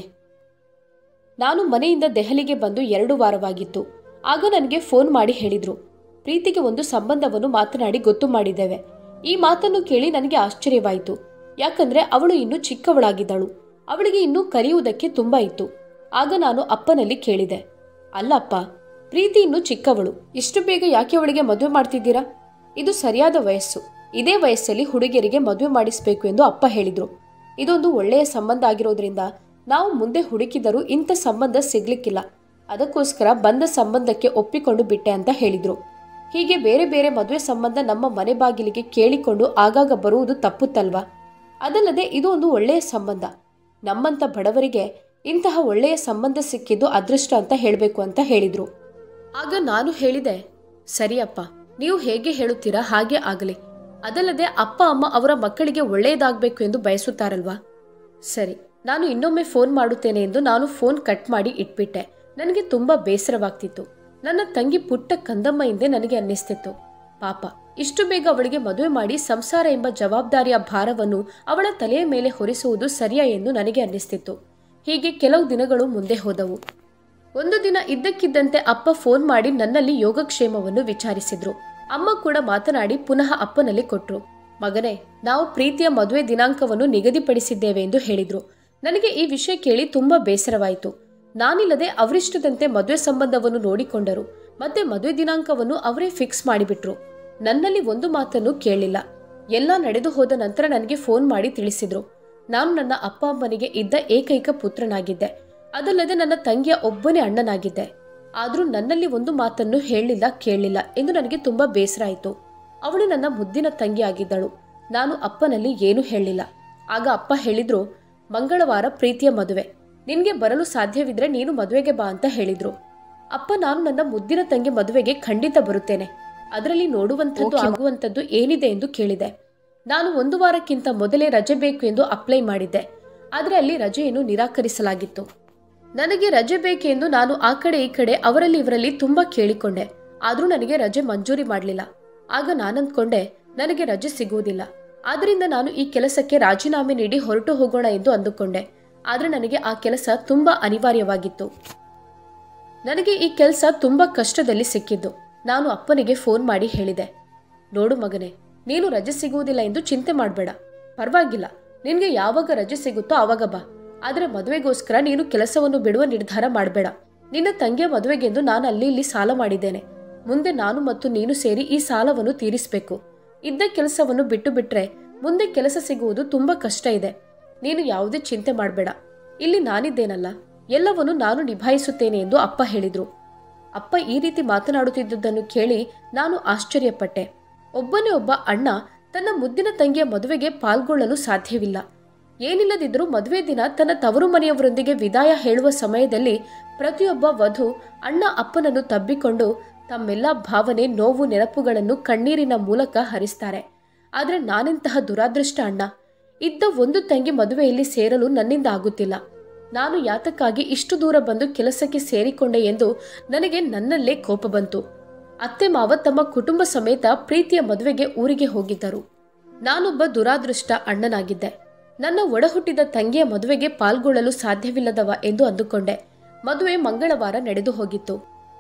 ನಾನು ಮನೆಯಿಂದ ದೆಹಲಿಗೆ ಬಂದು ಎರಡು ವಾರವಾಗಿತ್ತು ಆಗ ನನಗೆ ಫೋನ್ ಮಾಡಿ ಹೇಳಿದ್ರು ಪ್ರೀತಿಗೆ ಒಂದು ಸಂಬಂಧವನ್ನು ಮಾತನಾಡಿ ಗೊತ್ತು ಮಾಡಿದ್ದೇವೆ ಈ ಮಾತನ್ನು ಕೇಳಿ ನನಗೆ ಆಶ್ಚರ್ಯವಾಯಿತು ಯಾಕಂದ್ರೆ ಅವಳು ಇನ್ನೂ ಚಿಕ್ಕವಳಾಗಿದ್ದಳು ಅವಳಿಗೆ ಇನ್ನೂ ಕಲಿಯುವುದಕ್ಕೆ ತುಂಬಾ ಇತ್ತು ಆಗ ನಾನು ಅಪ್ಪನಲ್ಲಿ ಕೇಳಿದೆ ಅಲ್ಲ ಅಪ್ಪ ಪ್ರೀತಿ ಇನ್ನೂ ಚಿಕ್ಕವಳು ಇಷ್ಟು ಬೇಗ ಯಾಕೆ ಅವಳಿಗೆ ಮದುವೆ ಮಾಡ್ತಿದ್ದೀರಾ ಇದು ಸರಿಯಾದ ವಯಸ್ಸು ಇದೇ ವಯಸ್ಸಲ್ಲಿ ಹುಡುಗಿಯರಿಗೆ ಮದುವೆ ಮಾಡಿಸ್ಬೇಕು ಎಂದು ಅಪ್ಪ ಹೇಳಿದ್ರು ಇದೊಂದು ಒಳ್ಳೆಯ ಸಂಬಂಧ ಆಗಿರೋದ್ರಿಂದ ನಾವು ಮುಂದೆ ಹುಡುಕಿದರೂ ಇಂಥ ಸಂಬಂಧ ಸಿಗ್ಲಿಕ್ಕಿಲ್ಲ ಅದಕ್ಕೋಸ್ಕರ ಬಂದ ಸಂಬಂಧಕ್ಕೆ ಒಪ್ಪಿಕೊಂಡು ಬಿಟ್ಟೆ ಅಂತ ಹೇಳಿದ್ರು ಹೀಗೆ ಬೇರೆ ಬೇರೆ ಮದುವೆ ಸಂಬಂಧ ನಮ್ಮ ಮನೆ ಬಾಗಿಲಿಗೆ ಕೇಳಿಕೊಂಡು ಆಗಾಗ ಬರುವುದು ತಪ್ಪುತ್ತಲ್ವಾ ಅದಲ್ಲದೆ ಇದು ಒಂದು ಒಳ್ಳೆಯ ಸಂಬಂಧ ನಮ್ಮಂತ ಬಡವರಿಗೆ ಇಂತಹ ಒಳ್ಳೆಯ ಸಂಬಂಧ ಸಿಕ್ಕಿದ್ದು ಅದೃಷ್ಟ ಅಂತ ಹೇಳಬೇಕು ಅಂತ ಹೇಳಿದ್ರು ಆಗ ನಾನು ಹೇಳಿದೆ ಸರಿಯಪ್ಪ ನೀವು ಹೇಗೆ ಹೇಳುತ್ತೀರಾ ಹಾಗೆ ಆಗಲಿ ಅದಲ್ಲದೆ ಅಪ್ಪ ಅಮ್ಮ ಅವರ ಮಕ್ಕಳಿಗೆ ಒಳ್ಳೆಯದಾಗಬೇಕು ಎಂದು ಬಯಸುತ್ತಾರಲ್ವಾ ಸರಿ ನಾನು ಇನ್ನೊಮ್ಮೆ ಫೋನ್ ಮಾಡುತ್ತೇನೆ ಎಂದು ನಾನು ಫೋನ್ ಕಟ್ ಮಾಡಿ ಇಟ್ಬಿಟ್ಟೆ ನನಗೆ ತುಂಬಾ ಬೇಸರವಾಗ್ತಿತ್ತು ನನ್ನ ತಂಗಿ ಪುಟ್ಟ ಕಂದಮ್ಮ ಎಂದೇ ನನಗೆ ಅನ್ನಿಸ್ತಿತ್ತು ಪಾಪ ಇಷ್ಟು ಬೇಗ ಅವಳಿಗೆ ಮದುವೆ ಮಾಡಿ ಸಂಸಾರ ಎಂಬ ಜವಾಬ್ದಾರಿಯ ಭಾರವನ್ನು ಅವಳ ತಲೆಯ ಮೇಲೆ ಹೊರಿಸುವುದು ಸರಿಯಾ ಎಂದು ನನಗೆ ಅನ್ನಿಸ್ತಿತ್ತು ಹೀಗೆ ಕೆಲವು ದಿನಗಳು ಮುಂದೆ ಹೋದವು ಒಂದು ದಿನ ಇದ್ದಕ್ಕಿದ್ದಂತೆ ಅಪ್ಪ ಫೋನ್ ಮಾಡಿ ನನ್ನಲ್ಲಿ ಯೋಗಕ್ಷೇಮವನ್ನು ವಿಚಾರಿಸಿದ್ರು ಅಮ್ಮ ಕೂಡ ಮಾತನಾಡಿ ಪುನಃ ಅಪ್ಪನಲ್ಲಿ ಕೊಟ್ರು ಮಗನೇ ನಾವು ಪ್ರೀತಿಯ ಮದುವೆ ದಿನಾಂಕವನ್ನು ನಿಗದಿಪಡಿಸಿದ್ದೇವೆ ಎಂದು ಹೇಳಿದ್ರು ನನಗೆ ಈ ವಿಷಯ ಕೇಳಿ ತುಂಬಾ ಬೇಸರವಾಯಿತು ನಾನಿಲ್ಲದೆ ಅವರಿಷ್ಟದಂತೆ ಮದುವೆ ಸಂಬಂಧವನ್ನು ನೋಡಿಕೊಂಡರು ಮತ್ತೆ ಮದುವೆ ದಿನಾಂಕವನ್ನು ಅವರೇ ಫಿಕ್ಸ್ ಮಾಡಿಬಿಟ್ರು ನನ್ನಲ್ಲಿ ಒಂದು ಮಾತನ್ನು ಕೇಳಿಲ್ಲ ಎಲ್ಲ ನಡೆದು ಹೋದ ನಂತರ ನನಗೆ ಫೋನ್ ಮಾಡಿ ತಿಳಿಸಿದ್ರು ನಾನು ನನ್ನ ಅಪ್ಪ ಅಮ್ಮನಿಗೆ ಇದ್ದ ಏಕೈಕ ಪುತ್ರನಾಗಿದ್ದೆ ಅದಲ್ಲದೆ ನನ್ನ ತಂಗಿಯ ಒಬ್ಬನೇ ಅಣ್ಣನಾಗಿದ್ದೆ ಆದರೂ ನನ್ನಲ್ಲಿ ಒಂದು ಮಾತನ್ನು ಹೇಳಲಿಲ್ಲ ಕೇಳಲಿಲ್ಲ ಎಂದು ನನಗೆ ತುಂಬಾ ಬೇಸರ ಆಯಿತು ಅವಳು ನನ್ನ ಮುದ್ದಿನ ತಂಗಿ ಆಗಿದ್ದಳು ನಾನು ಅಪ್ಪನಲ್ಲಿ ಏನೂ ಹೇಳಲಿಲ್ಲ ಆಗ ಅಪ್ಪ ಹೇಳಿದ್ರು ಮಂಗಳವಾರ ಪ್ರೀತಿಯ ಮದುವೆ ನಿನ್ಗೆ ಬರಲು ಸಾಧ್ಯವಿದ್ರೆ ನೀನು ಮದುವೆಗೆ ಬಾ ಅಂತ ಹೇಳಿದ್ರು ಅಪ್ಪ ನಾನು ನನ್ನ ಮುದ್ದಿನ ತಂಗಿ ಮದುವೆಗೆ ಖಂಡಿತ ಬರುತ್ತೇನೆ ಅದರಲ್ಲಿ ನೋಡುವಂಥದ್ದು ಆಗುವಂಥದ್ದು ಏನಿದೆ ಎಂದು ಕೇಳಿದೆ ನಾನು ಒಂದು ವಾರಕ್ಕಿಂತ ಮೊದಲೇ ರಜೆ ಬೇಕು ಎಂದು ಅಪ್ಲೈ ಮಾಡಿದ್ದೆ ಆದರೆ ಅಲ್ಲಿ ರಜೆಯನ್ನು ನಿರಾಕರಿಸಲಾಗಿತ್ತು ನನಗೆ ರಜೆ ಬೇಕೆಂದು ನಾನು ಆ ಕಡೆ ಈ ಕಡೆ ಅವರಲ್ಲಿ ಇವರಲ್ಲಿ ತುಂಬಾ ಕೇಳಿಕೊಂಡೆ ಆದರೂ ನನಗೆ ರಜೆ ಮಂಜೂರಿ ಮಾಡಲಿಲ್ಲ ಆಗ ನಾನಂದ್ಕೊಂಡೆ ನನಗೆ ರಜೆ ಸಿಗುವುದಿಲ್ಲ ಆದ್ದರಿಂದ ನಾನು ಈ ಕೆಲಸಕ್ಕೆ ರಾಜೀನಾಮೆ ನೀಡಿ ಹೊರಟು ಹೋಗೋಣ ಎಂದು ಅಂದುಕೊಂಡೆ ಆದರೆ ನನಗೆ ಆ ಕೆಲಸ ತುಂಬಾ ಅನಿವಾರ್ಯವಾಗಿತ್ತು ನನಗೆ ಈ ಕೆಲಸ ತುಂಬಾ ಕಷ್ಟದಲ್ಲಿ ಸಿಕ್ಕಿದ್ದು ನಾನು ಅಪ್ಪನಿಗೆ ಫೋನ್ ಮಾಡಿ ಹೇಳಿದೆ ನೋಡು ಮಗನೇ ನೀನು ರಜೆ ಸಿಗುವುದಿಲ್ಲ ಎಂದು ಚಿಂತೆ ಮಾಡಬೇಡ ಪರವಾಗಿಲ್ಲ ನಿನಗೆ ಯಾವಾಗ ರಜೆ ಸಿಗುತ್ತೋ ಆವಾಗ ಬಾ ಆದರೆ ಮದುವೆಗೋಸ್ಕರ ನೀನು ಕೆಲಸವನ್ನು ಬಿಡುವ ನಿರ್ಧಾರ ಮಾಡಬೇಡ ನಿನ್ನ ತಂಗಿಯ ಮದುವೆಗೆಂದು ನಾನು ಅಲ್ಲಿ ಇಲ್ಲಿ ಸಾಲ ಮಾಡಿದ್ದೇನೆ ಮುಂದೆ ನಾನು ಮತ್ತು ನೀನು ಸೇರಿ ಈ ಸಾಲವನ್ನು ತೀರಿಸಬೇಕು ಇದ್ದ ಕೆಲಸವನ್ನು ಬಿಟ್ಟು ಬಿಟ್ರೆ ಮುಂದೆ ಕೆಲಸ ಸಿಗುವುದು ತುಂಬಾ ಕಷ್ಟ ಇದೆ ನೀನು ಯಾವುದೇ ಚಿಂತೆ ಮಾಡಬೇಡ ಇಲ್ಲಿ ನಾನಿದ್ದೇನಲ್ಲ ಎಲ್ಲವನ್ನು ನಾನು ನಿಭಾಯಿಸುತ್ತೇನೆ ಎಂದು ಅಪ್ಪ ಹೇಳಿದ್ರು ಅಪ್ಪ ಈ ರೀತಿ ಮಾತನಾಡುತ್ತಿದ್ದುದನ್ನು ಕೇಳಿ ನಾನು ಆಶ್ಚರ್ಯಪಟ್ಟೆ ಒಬ್ಬನೇ ಒಬ್ಬ ಅಣ್ಣ ತನ್ನ ಮುದ್ದಿನ ತಂಗಿಯ ಮದುವೆಗೆ ಪಾಲ್ಗೊಳ್ಳಲು ಸಾಧ್ಯವಿಲ್ಲ ಏನಿಲ್ಲದಿದ್ದರೂ ಮದುವೆ ದಿನ ತನ್ನ ತವರು ಮನೆಯವರೊಂದಿಗೆ ವಿದಾಯ ಹೇಳುವ ಸಮಯದಲ್ಲಿ ಪ್ರತಿಯೊಬ್ಬ ವಧು ಅಣ್ಣ ಅಪ್ಪನನ್ನು ತಬ್ಬಿಕೊಂಡು ತಮ್ಮೆಲ್ಲ ಭಾವನೆ ನೋವು ನೆನಪುಗಳನ್ನು ಕಣ್ಣೀರಿನ ಮೂಲಕ ಹರಿಸ್ತಾರೆ ಆದರೆ ನಾನೆಂತಹ ದುರಾದೃಷ್ಟ ಅಣ್ಣ ಇದ್ದ ಒಂದು ತಂಗಿ ಮದುವೆಯಲ್ಲಿ ಸೇರಲು ನನ್ನಿಂದ ಆಗುತ್ತಿಲ್ಲ ನಾನು ಯಾತಕ್ಕಾಗಿ ಇಷ್ಟು ದೂರ ಬಂದು ಕೆಲಸಕ್ಕೆ ಸೇರಿಕೊಂಡೆ ಎಂದು ನನಗೆ ನನ್ನಲ್ಲೇ ಕೋಪ ಬಂತು ಅತ್ತೆ ಮಾವ ತಮ್ಮ ಕುಟುಂಬ ಸಮೇತ ಪ್ರೀತಿಯ ಮದುವೆಗೆ ಊರಿಗೆ ಹೋಗಿದ್ದರು ನಾನೊಬ್ಬ ದುರಾದೃಷ್ಟ ಅಣ್ಣನಾಗಿದ್ದೆ ನನ್ನ ಒಡಹುಟ್ಟಿದ ತಂಗಿಯ ಮದುವೆಗೆ ಪಾಲ್ಗೊಳ್ಳಲು ಸಾಧ್ಯವಿಲ್ಲದವ ಎಂದು ಅಂದುಕೊಂಡೆ ಮದುವೆ ಮಂಗಳವಾರ ನಡೆದು ಹೋಗಿತ್ತು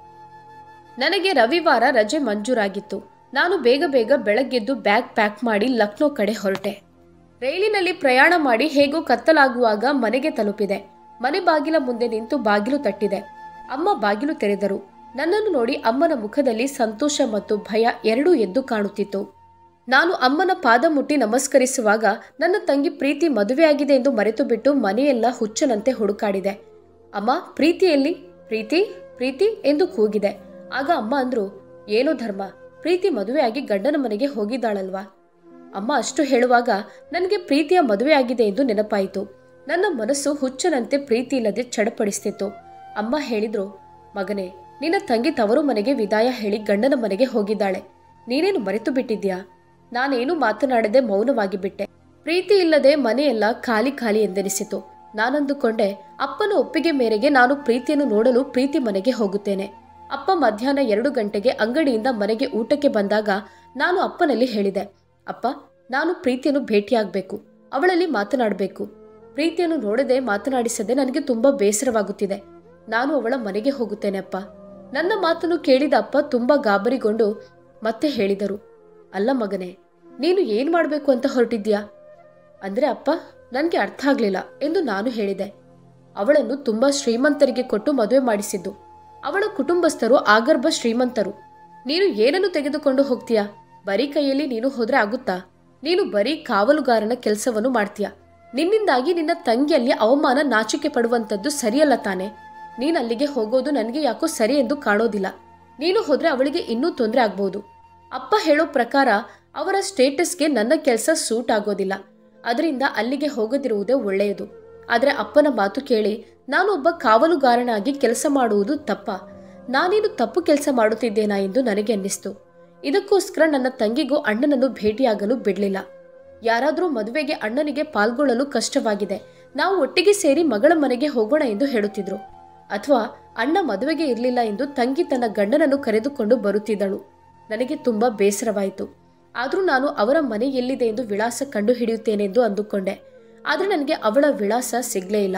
ನನಗೆ ರವಿವಾರ ರಜೆ ಮಂಜೂರಾಗಿತ್ತು ನಾನು ಬೇಗ ಬೇಗ ಬೆಳಗ್ಗೆದ್ದು ಬ್ಯಾಗ್ ಪ್ಯಾಕ್ ಮಾಡಿ ಲಕ್ನೋ ಕಡೆ ಹೊರಟೆ ರೈಲಿನಲ್ಲಿ ಪ್ರಯಾಣ ಮಾಡಿ ಹೇಗೋ ಕತ್ತಲಾಗುವಾಗ ಮನೆಗೆ ತಲುಪಿದೆ ಮನೆ ಬಾಗಿಲ ಮುಂದೆ ನಿಂತು ಬಾಗಿಲು ತಟ್ಟಿದೆ ಅಮ್ಮ ಬಾಗಿಲು ತೆರೆದರು ನನ್ನನ್ನು ನೋಡಿ ಅಮ್ಮನ ಮುಖದಲ್ಲಿ ಸಂತೋಷ ಮತ್ತು ಭಯ ಎರಡೂ ಎದ್ದು ಕಾಣುತ್ತಿತ್ತು ನಾನು ಅಮ್ಮನ ಪಾದ ಮುಟ್ಟಿ ನಮಸ್ಕರಿಸುವಾಗ ನನ್ನ ತಂಗಿ ಪ್ರೀತಿ ಮದುವೆಯಾಗಿದೆ ಎಂದು ಮರೆತು ಬಿಟ್ಟು ಮನೆಯೆಲ್ಲ ಹುಚ್ಚನಂತೆ ಹುಡುಕಾಡಿದೆ ಅಮ್ಮ ಪ್ರೀತಿಯಲ್ಲಿ ಪ್ರೀತಿ ಪ್ರೀತಿ ಎಂದು ಕೂಗಿದೆ ಆಗ ಅಮ್ಮ ಅಂದ್ರು ಏನೋ ಧರ್ಮ ಪ್ರೀತಿ ಮದುವೆಯಾಗಿ ಗಂಡನ ಮನೆಗೆ ಹೋಗಿದ್ದಾಳಲ್ವಾ ಅಮ್ಮ ಅಷ್ಟು ಹೇಳುವಾಗ ನನಗೆ ಪ್ರೀತಿಯ ಮದುವೆಯಾಗಿದೆ ಎಂದು ನೆನಪಾಯಿತು ನನ್ನ ಮನಸ್ಸು ಹುಚ್ಚನಂತೆ ಪ್ರೀತಿ ಇಲ್ಲದೆ ಚಡಪಡಿಸ್ತಿತ್ತು ಅಮ್ಮ ಹೇಳಿದ್ರು ಮಗನೇ ನಿನ್ನ ತಂಗಿ ತವರು ಮನೆಗೆ ವಿದಾಯ ಹೇಳಿ ಗಂಡನ ಮನೆಗೆ ಹೋಗಿದ್ದಾಳೆ ನೀನೇನು ಮರೆತು ಬಿಟ್ಟಿದ್ಯಾ ನಾನೇನು ಮಾತನಾಡದೆ ಮೌನವಾಗಿ ಬಿಟ್ಟೆ ಪ್ರೀತಿ ಇಲ್ಲದೆ ಮನೆಯೆಲ್ಲ ಖಾಲಿ ಖಾಲಿ ಎಂದೆನಿಸಿತು ನಾನಂದುಕೊಂಡೆ ಅಪ್ಪನ ಒಪ್ಪಿಗೆ ಮೇರೆಗೆ ನಾನು ಪ್ರೀತಿಯನ್ನು ನೋಡಲು ಪ್ರೀತಿ ಮನೆಗೆ ಹೋಗುತ್ತೇನೆ ಅಪ್ಪ ಮಧ್ಯಾಹ್ನ ಎರಡು ಗಂಟೆಗೆ ಅಂಗಡಿಯಿಂದ ಮನೆಗೆ ಊಟಕ್ಕೆ ಬಂದಾಗ ನಾನು ಅಪ್ಪನಲ್ಲಿ ಹೇಳಿದೆ ಅಪ್ಪ ನಾನು ಪ್ರೀತಿಯನ್ನು ಭೇಟಿಯಾಗಬೇಕು ಅವಳಲ್ಲಿ ಮಾತನಾಡಬೇಕು ಪ್ರೀತಿಯನ್ನು ನೋಡದೆ ಮಾತನಾಡಿಸದೆ ನನಗೆ ತುಂಬಾ ಬೇಸರವಾಗುತ್ತಿದೆ ನಾನು ಅವಳ ಮನೆಗೆ ಹೋಗುತ್ತೇನೆ ಅಪ್ಪ ನನ್ನ ಮಾತನ್ನು ಕೇಳಿದ ಅಪ್ಪ ತುಂಬಾ ಗಾಬರಿಗೊಂಡು ಮತ್ತೆ ಹೇಳಿದರು ಅಲ್ಲ ಮಗನೇ ನೀನು ಏನ್ ಮಾಡಬೇಕು ಅಂತ ಹೊರಟಿದ್ಯಾ ಅಂದ್ರೆ ಅಪ್ಪ ನನಗೆ ಅರ್ಥ ಆಗ್ಲಿಲ್ಲ ಎಂದು ನಾನು ಹೇಳಿದೆ ಅವಳನ್ನು ತುಂಬಾ ಶ್ರೀಮಂತರಿಗೆ ಕೊಟ್ಟು ಮದುವೆ ಮಾಡಿಸಿದ್ದು ಅವಳ ಕುಟುಂಬಸ್ಥರು ಆಗರ್ಭ ಶ್ರೀಮಂತರು ನೀನು ಏನನ್ನು ತೆಗೆದುಕೊಂಡು ಹೋಗ್ತೀಯಾ ಬರೀ ಕೈಯಲ್ಲಿ ನೀನು ಹೋದ್ರೆ ಆಗುತ್ತಾ ನೀನು ಬರೀ ಕಾವಲುಗಾರನ ಕೆಲಸವನ್ನು ಮಾಡ್ತೀಯ ನಿನ್ನಿಂದಾಗಿ ನಿನ್ನ ತಂಗಿಯಲ್ಲಿ ಅವಮಾನ ನಾಚಿಕೆ ಪಡುವಂಥದ್ದು ಸರಿಯಲ್ಲ ತಾನೆ ನೀನು ಅಲ್ಲಿಗೆ ಹೋಗೋದು ನನಗೆ ಯಾಕೋ ಸರಿ ಎಂದು ಕಾಣೋದಿಲ್ಲ ನೀನು ಹೋದ್ರೆ ಅವಳಿಗೆ ಇನ್ನೂ ತೊಂದರೆ ಆಗ್ಬೋದು ಅಪ್ಪ ಹೇಳೋ ಪ್ರಕಾರ ಅವರ ಸ್ಟೇಟಸ್ಗೆ ನನ್ನ ಕೆಲಸ ಸೂಟ್ ಆಗೋದಿಲ್ಲ ಅದರಿಂದ ಅಲ್ಲಿಗೆ ಹೋಗದಿರುವುದೇ ಒಳ್ಳೆಯದು ಆದರೆ ಅಪ್ಪನ ಮಾತು ಕೇಳಿ ನಾನು ಒಬ್ಬ ಕಾವಲುಗಾರನಾಗಿ ಕೆಲಸ ಮಾಡುವುದು ತಪ್ಪ ನಾನೇನು ತಪ್ಪು ಕೆಲಸ ಮಾಡುತ್ತಿದ್ದೇನಾ ಎಂದು ನನಗೆ ಅನ್ನಿಸ್ತು ಇದಕ್ಕೋಸ್ಕರ ನನ್ನ ತಂಗಿಗೂ ಅಣ್ಣನನ್ನು ಭೇಟಿಯಾಗಲು ಬಿಡಲಿಲ್ಲ ಯಾರಾದರೂ ಮದುವೆಗೆ ಅಣ್ಣನಿಗೆ ಪಾಲ್ಗೊಳ್ಳಲು ಕಷ್ಟವಾಗಿದೆ ನಾವು ಒಟ್ಟಿಗೆ ಸೇರಿ ಮಗಳ ಮನೆಗೆ ಹೋಗೋಣ ಎಂದು ಹೇಳುತ್ತಿದ್ರು ಅಥವಾ ಅಣ್ಣ ಮದುವೆಗೆ ಇರಲಿಲ್ಲ ಎಂದು ತಂಗಿ ತನ್ನ ಗಂಡನನ್ನು ಕರೆದುಕೊಂಡು ಬರುತ್ತಿದ್ದಳು ನನಗೆ ತುಂಬಾ ಬೇಸರವಾಯಿತು ಆದರೂ ನಾನು ಅವರ ಮನೆ ಎಲ್ಲಿದೆ ಎಂದು ವಿಳಾಸ ಕಂಡುಹಿಡಿಯುತ್ತೇನೆಂದು ಅಂದುಕೊಂಡೆ ಆದರೆ ನನಗೆ ಅವಳ ವಿಳಾಸ ಸಿಗ್ಲೇ ಇಲ್ಲ